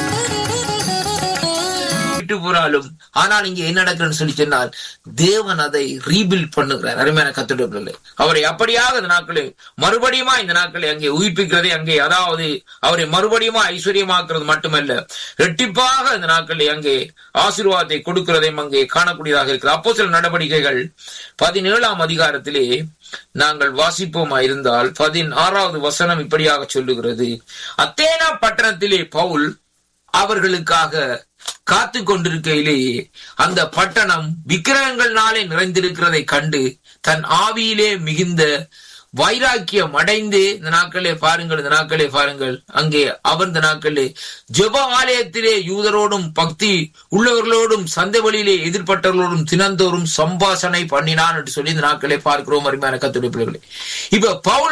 விட்டு போனாலும் ஆனால் இங்க என்ன நடக்குதுன்னு சொல்லி சொன்னால் தேவன் அதை ரீபில்ட் பண்ணுகிறார் அருமையான கத்துடைய அவரை அப்படியாக இந்த நாட்களே மறுபடியுமா இந்த நாட்களை அங்கே உயிர்ப்பிக்கிறதை அங்கே அதாவது அவரை மறுபடியுமா ஐஸ்வர்யமாக்குறது மட்டுமல்ல ரெட்டிப்பாக இந்த நாட்களை அங்கே ஆசீர்வாதத்தை கொடுக்கிறதையும் அங்கே காணக்கூடியதாக இருக்கிறது அப்போ சில நடவடிக்கைகள் பதினேழாம் அதிகாரத்திலே நாங்கள் வாசிப்போமா இருந்தால் பதினாறாவது வசனம் இப்படியாக சொல்லுகிறது அத்தேனா பட்டணத்திலே பவுல் அவர்களுக்காக காத்து கொண்டிருக்கையிலேயே அந்த பட்டணம் விக்கிரகங்கள்னாலே நிறைந்திருக்கிறதை கண்டு தன் ஆவியிலே மிகுந்த வைராக்கியம் அடைந்து இந்த நாட்களே பாருங்கள் இந்த நாட்களே பாருங்கள் அங்கே அவர் இந்த நாட்களே ஜெப ஆலயத்திலே யூதரோடும் பக்தி உள்ளவர்களோடும் சந்தை வழியிலே எதிர்பட்டவர்களோடும் தினந்தோறும் சம்பாஷணை பண்ணினான் என்று சொல்லி இந்த நாட்களே பார்க்கிறோம் அருமையான கத்துடைய பிள்ளைகளே இப்ப பவுல்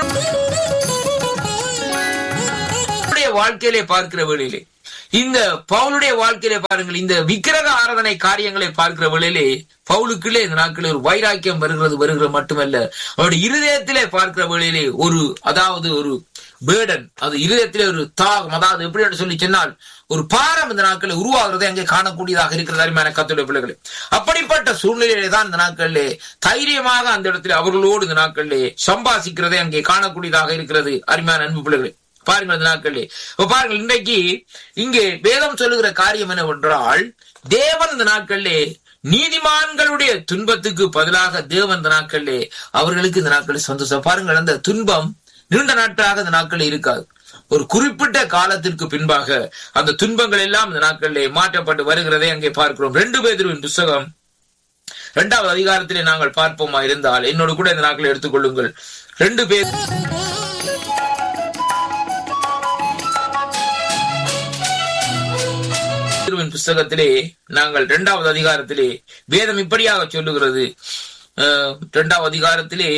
அவருடைய வாழ்க்கையிலே பார்க்கிற வேளையிலே இந்த பவுலுடைய வாழ்க்கையிலே பாருங்கள் இந்த விக்கிரக ஆராதனை காரியங்களை பார்க்கிற வேளையிலே பவுலுக்குள்ளே இந்த நாட்களில் ஒரு வைராக்கியம் வருகிறது வருகிறது மட்டுமல்ல அவருடைய இருதயத்திலே பார்க்கிற வேளையிலே ஒரு அதாவது ஒரு பேர்டன் அது இருதயத்திலே ஒரு தாகம் அதாவது எப்படி என்று சொல்லி சொன்னால் ஒரு பாரம் இந்த நாட்களில் உருவாகிறதை அங்கே காணக்கூடியதாக இருக்கிறது அருமையான கத்துடைய பிள்ளைகளே அப்படிப்பட்ட சூழ்நிலையிலே தான் இந்த நாட்களிலே தைரியமாக அந்த இடத்துல அவர்களோடு இந்த நாட்களிலே சம்பாசிக்கிறதை அங்கே காணக்கூடியதாக இருக்கிறது அருமையான அன்பு பிள்ளைகளே பாருங்கள் இந்த நாட்களிலே இப்ப பாருங்கள் இன்றைக்கு இங்கே வேதம் சொல்லுகிற காரியம் என்னவென்றால் தேவன் இந்த நாட்களிலே நீதிமான்களுடைய துன்பத்துக்கு பதிலாக தேவன் இந்த நாட்களிலே அவர்களுக்கு இந்த நாட்களில் சந்தோஷம் பாருங்கள் அந்த துன்பம் நீண்ட நாட்களாக இந்த நாட்களில் இருக்காது ஒரு குறிப்பிட்ட காலத்திற்கு பின்பாக அந்த துன்பங்கள் எல்லாம் இந்த நாட்களிலே மாற்றப்பட்டு வருகிறதை அங்கே பார்க்கிறோம் ரெண்டு பேதரின் புஸ்தகம் இரண்டாவது அதிகாரத்திலே நாங்கள் பார்ப்போமா இருந்தால் என்னோடு கூட இந்த நாட்களை எடுத்துக்கொள்ளுங்கள் ரெண்டு பேர் பேதுருவின் புஸ்தகத்திலே நாங்கள் இரண்டாவது அதிகாரத்திலே வேதம் இப்படியாக சொல்லுகிறது அஹ், இரண்டாவது அதிகாரத்திலே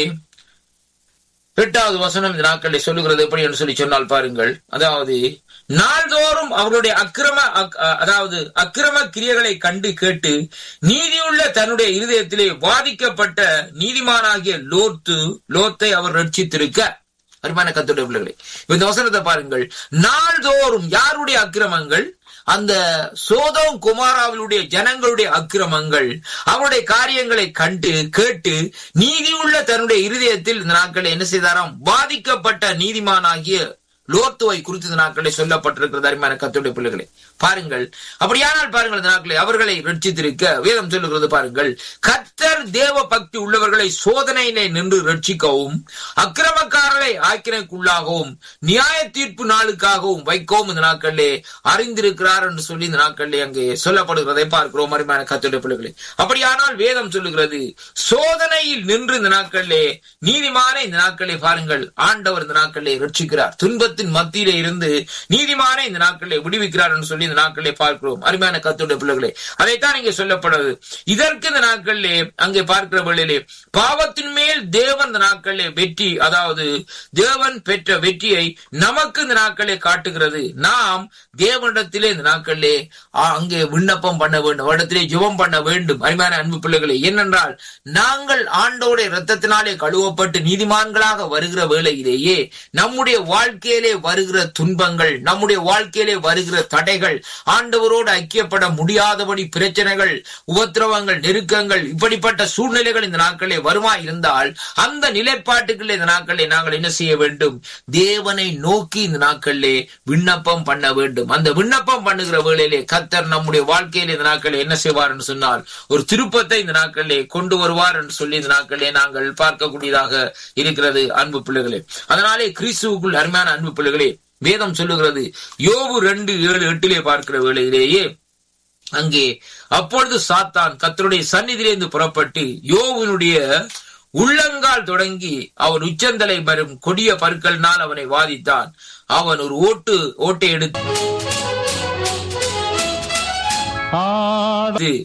எட்டாவது வசனம் இந்த நாட்களில் சொல்லுகிறது எப்படி என்று சொல்லி சொன்னால் பாருங்கள் அதாவது நாள்தோறும் அவர்களுடைய அக்கிரம அக்- அதாவது அக்கிரம கிரியைகளை கண்டு கேட்டு நீதியுள்ள தன்னுடைய இருதயத்திலே வாதிக்கப்பட்ட நீதிமானாகிய லோத்து லோத்தை அவர் ரட்சித்திருக்க அருமையான கத்துடைய பிள்ளைகளே இப்ப இந்த வசனத்தை பாருங்கள் நாள்தோறும் யாருடைய அக்கிரமங்கள் அந்த சோதம் குமாராவினுடைய ஜனங்களுடைய அக்கிரமங்கள் அவருடைய காரியங்களை கண்டு கேட்டு நீதியுள்ள தன்னுடைய இருதயத்தில் இந்த நாட்களை என்ன செய்தாராம் பாதிக்கப்பட்ட நீதிமானாகிய லோத்துவை குறித்து இந்த நாட்களை சொல்லப்பட்டிருக்கிறது அருமையான கத்துடைய பிள்ளைகளே பாருங்கள் அப்படியானால் பாருங்கள் இந்த நாட்களை அவர்களை ரட்சித்திருக்க வேதம் சொல்லுகிறது பாருங்கள் கர்த்தர் தேவ பக்தி உள்ளவர்களை சோதனையிலே நின்று ரட்சிக்கவும் அக்கிரமக்காரரை ஆக்கினைக்குள்ளாகவும் நியாய தீர்ப்பு நாளுக்காகவும் வைக்கவும் இந்த நாட்களிலே அறிந்திருக்கிறார் என்று சொல்லி இந்த நாட்களிலே அங்கே சொல்லப்படுகிறதை பார்க்கிறோம் அருமையான கத்துடைய பிள்ளைகளே அப்படியானால் வேதம் சொல்லுகிறது சோதனையில் நின்று இந்த நாட்களிலே நீதிமானை இந்த நாட்களை பாருங்கள் ஆண்டவர் இந்த நாட்களிலே ரட்சிக்கிறார் துன்பத்தின் மத்தியிலே இருந்து நீதிமானை இந்த நாட்களிலே விடுவிக்கிறார் என்று சொல்லி இந்த நாட்களிலே பார்க்கிறோம் அருமையான கத்துடைய பிள்ளைகளே அதைத்தான் இங்கே சொல்லப்படுது இதற்கு இந்த நாட்களிலே அங்கே பார்க்கிற வேளையிலே பாவத்தின் மேல் தேவன் இந்த நாட்களிலே வெற்றி அதாவது தேவன் பெற்ற வெற்றியை நமக்கு இந்த நாட்களிலே காட்டுகிறது நாம் தேவனிடத்திலே இந்த நாட்களிலே ஆ, அங்கே விண்ணப்பம் பண்ண வேண்டும் அவரிடத்திலே ஜெபம் பண்ண வேண்டும் அருமையான அன்பு பிள்ளைகளே ஏனென்றால் நாங்கள் ஆண்டோடைய இரத்தத்தினாலே கழுவப்பட்டு நீதிமான்களாக வருகிற வேளையிலேயே நம்முடைய வாழ்க்கையிலே வருகிற துன்பங்கள் நம்முடைய வாழ்க்கையிலே வருகிற தடைகள் ஆண்டவரோடு ஐக்கியப்பட முடியாதபடி பிரச்சனைகள் உபத்திரவங்கள் நெருக்கங்கள் இப்படிப்பட்ட சூழ்நிலைகள் இந்த நாட்களே வருமா இருந்தால் அந்த நிலைப்பாட்டுகளில் இந்த நாட்களே நாங்கள் என்ன செய்ய வேண்டும் தேவனை நோக்கி இந்த நாட்களிலே விண்ணப்பம் பண்ண வேண்டும் அந்த விண்ணப்பம் பண்ணுகிற வேளையிலே கத்தர் நம்முடைய வாழ்க்கையில இந்த நாட்களில் என்ன செய்வார் என்று சொன்னால் ஒரு திருப்பத்தை இந்த நாட்களிலே கொண்டு வருவார் என்று சொல்லி இந்த நாட்களிலே நாங்கள் பார்க்கக்கூடியதாக இருக்கிறது அன்பு பிள்ளைகளே அதனாலே கிறிஸ்துவுக்குள் அருமையான அன்பு பிள்ளைகளே வேதம் சொல்லுகிறது யோபு ரெண்டு ஏழு எட்டிலே பார்க்கிற வேளையிலேயே அங்கே அப்பொழுது சாத்தான் கத்தருடைய சந்நிதியிலிருந்து புறப்பட்டு யோவினுடைய உள்ளங்கால் தொடங்கி அவன் உச்சந்தலை வரும் கொடிய பருக்கள்னால் அவனை வாதித்தான் அவன் ஒரு ஓட்டு ஓட்டை எடுத்து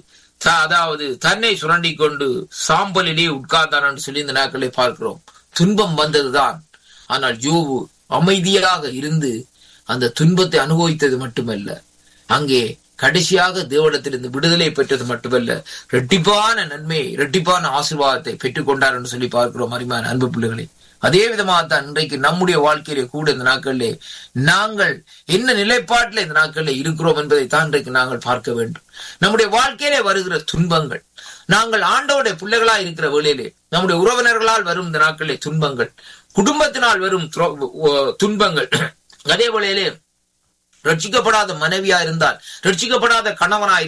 த- அதாவது தன்னை சுரண்டி கொண்டு சாம்பலிலே உட்கார்ந்தான் என்று சொல்லி இந்த நாட்களை பார்க்கிறோம் துன்பம் வந்ததுதான் ஆனால் யோவு அமைதியாக இருந்து அந்த துன்பத்தை அனுபவித்தது மட்டுமல்ல அங்கே கடைசியாக தேவடத்திலிருந்து விடுதலை பெற்றது மட்டுமல்ல ரெட்டிப்பான நன்மை ரெட்டிப்பான ஆசீர்வாதத்தை பெற்றுக்கொண்டார் என்று சொல்லி பார்க்கிறோம் அருமையான அன்பு பிள்ளைகளே அதே விதமாகத்தான் இன்றைக்கு நம்முடைய வாழ்க்கையிலே கூட இந்த நாட்களிலே நாங்கள் என்ன நிலைப்பாட்டில் இந்த நாட்களிலே இருக்கிறோம் என்பதை தான் இன்றைக்கு நாங்கள் பார்க்க வேண்டும் நம்முடைய வாழ்க்கையிலே வருகிற துன்பங்கள் நாங்கள் ஆண்டோடைய பிள்ளைகளா இருக்கிற வேளையிலே நம்முடைய உறவினர்களால் வரும் இந்த நாட்களிலே துன்பங்கள் குடும்பத்தினால் வரும் துர- ஓ- துன்பங்கள் அதே வேளையிலே ரட்சிக்கப்படாத மனைவியா இருந்தால் ரட்சிக்கப்படாத கணவனா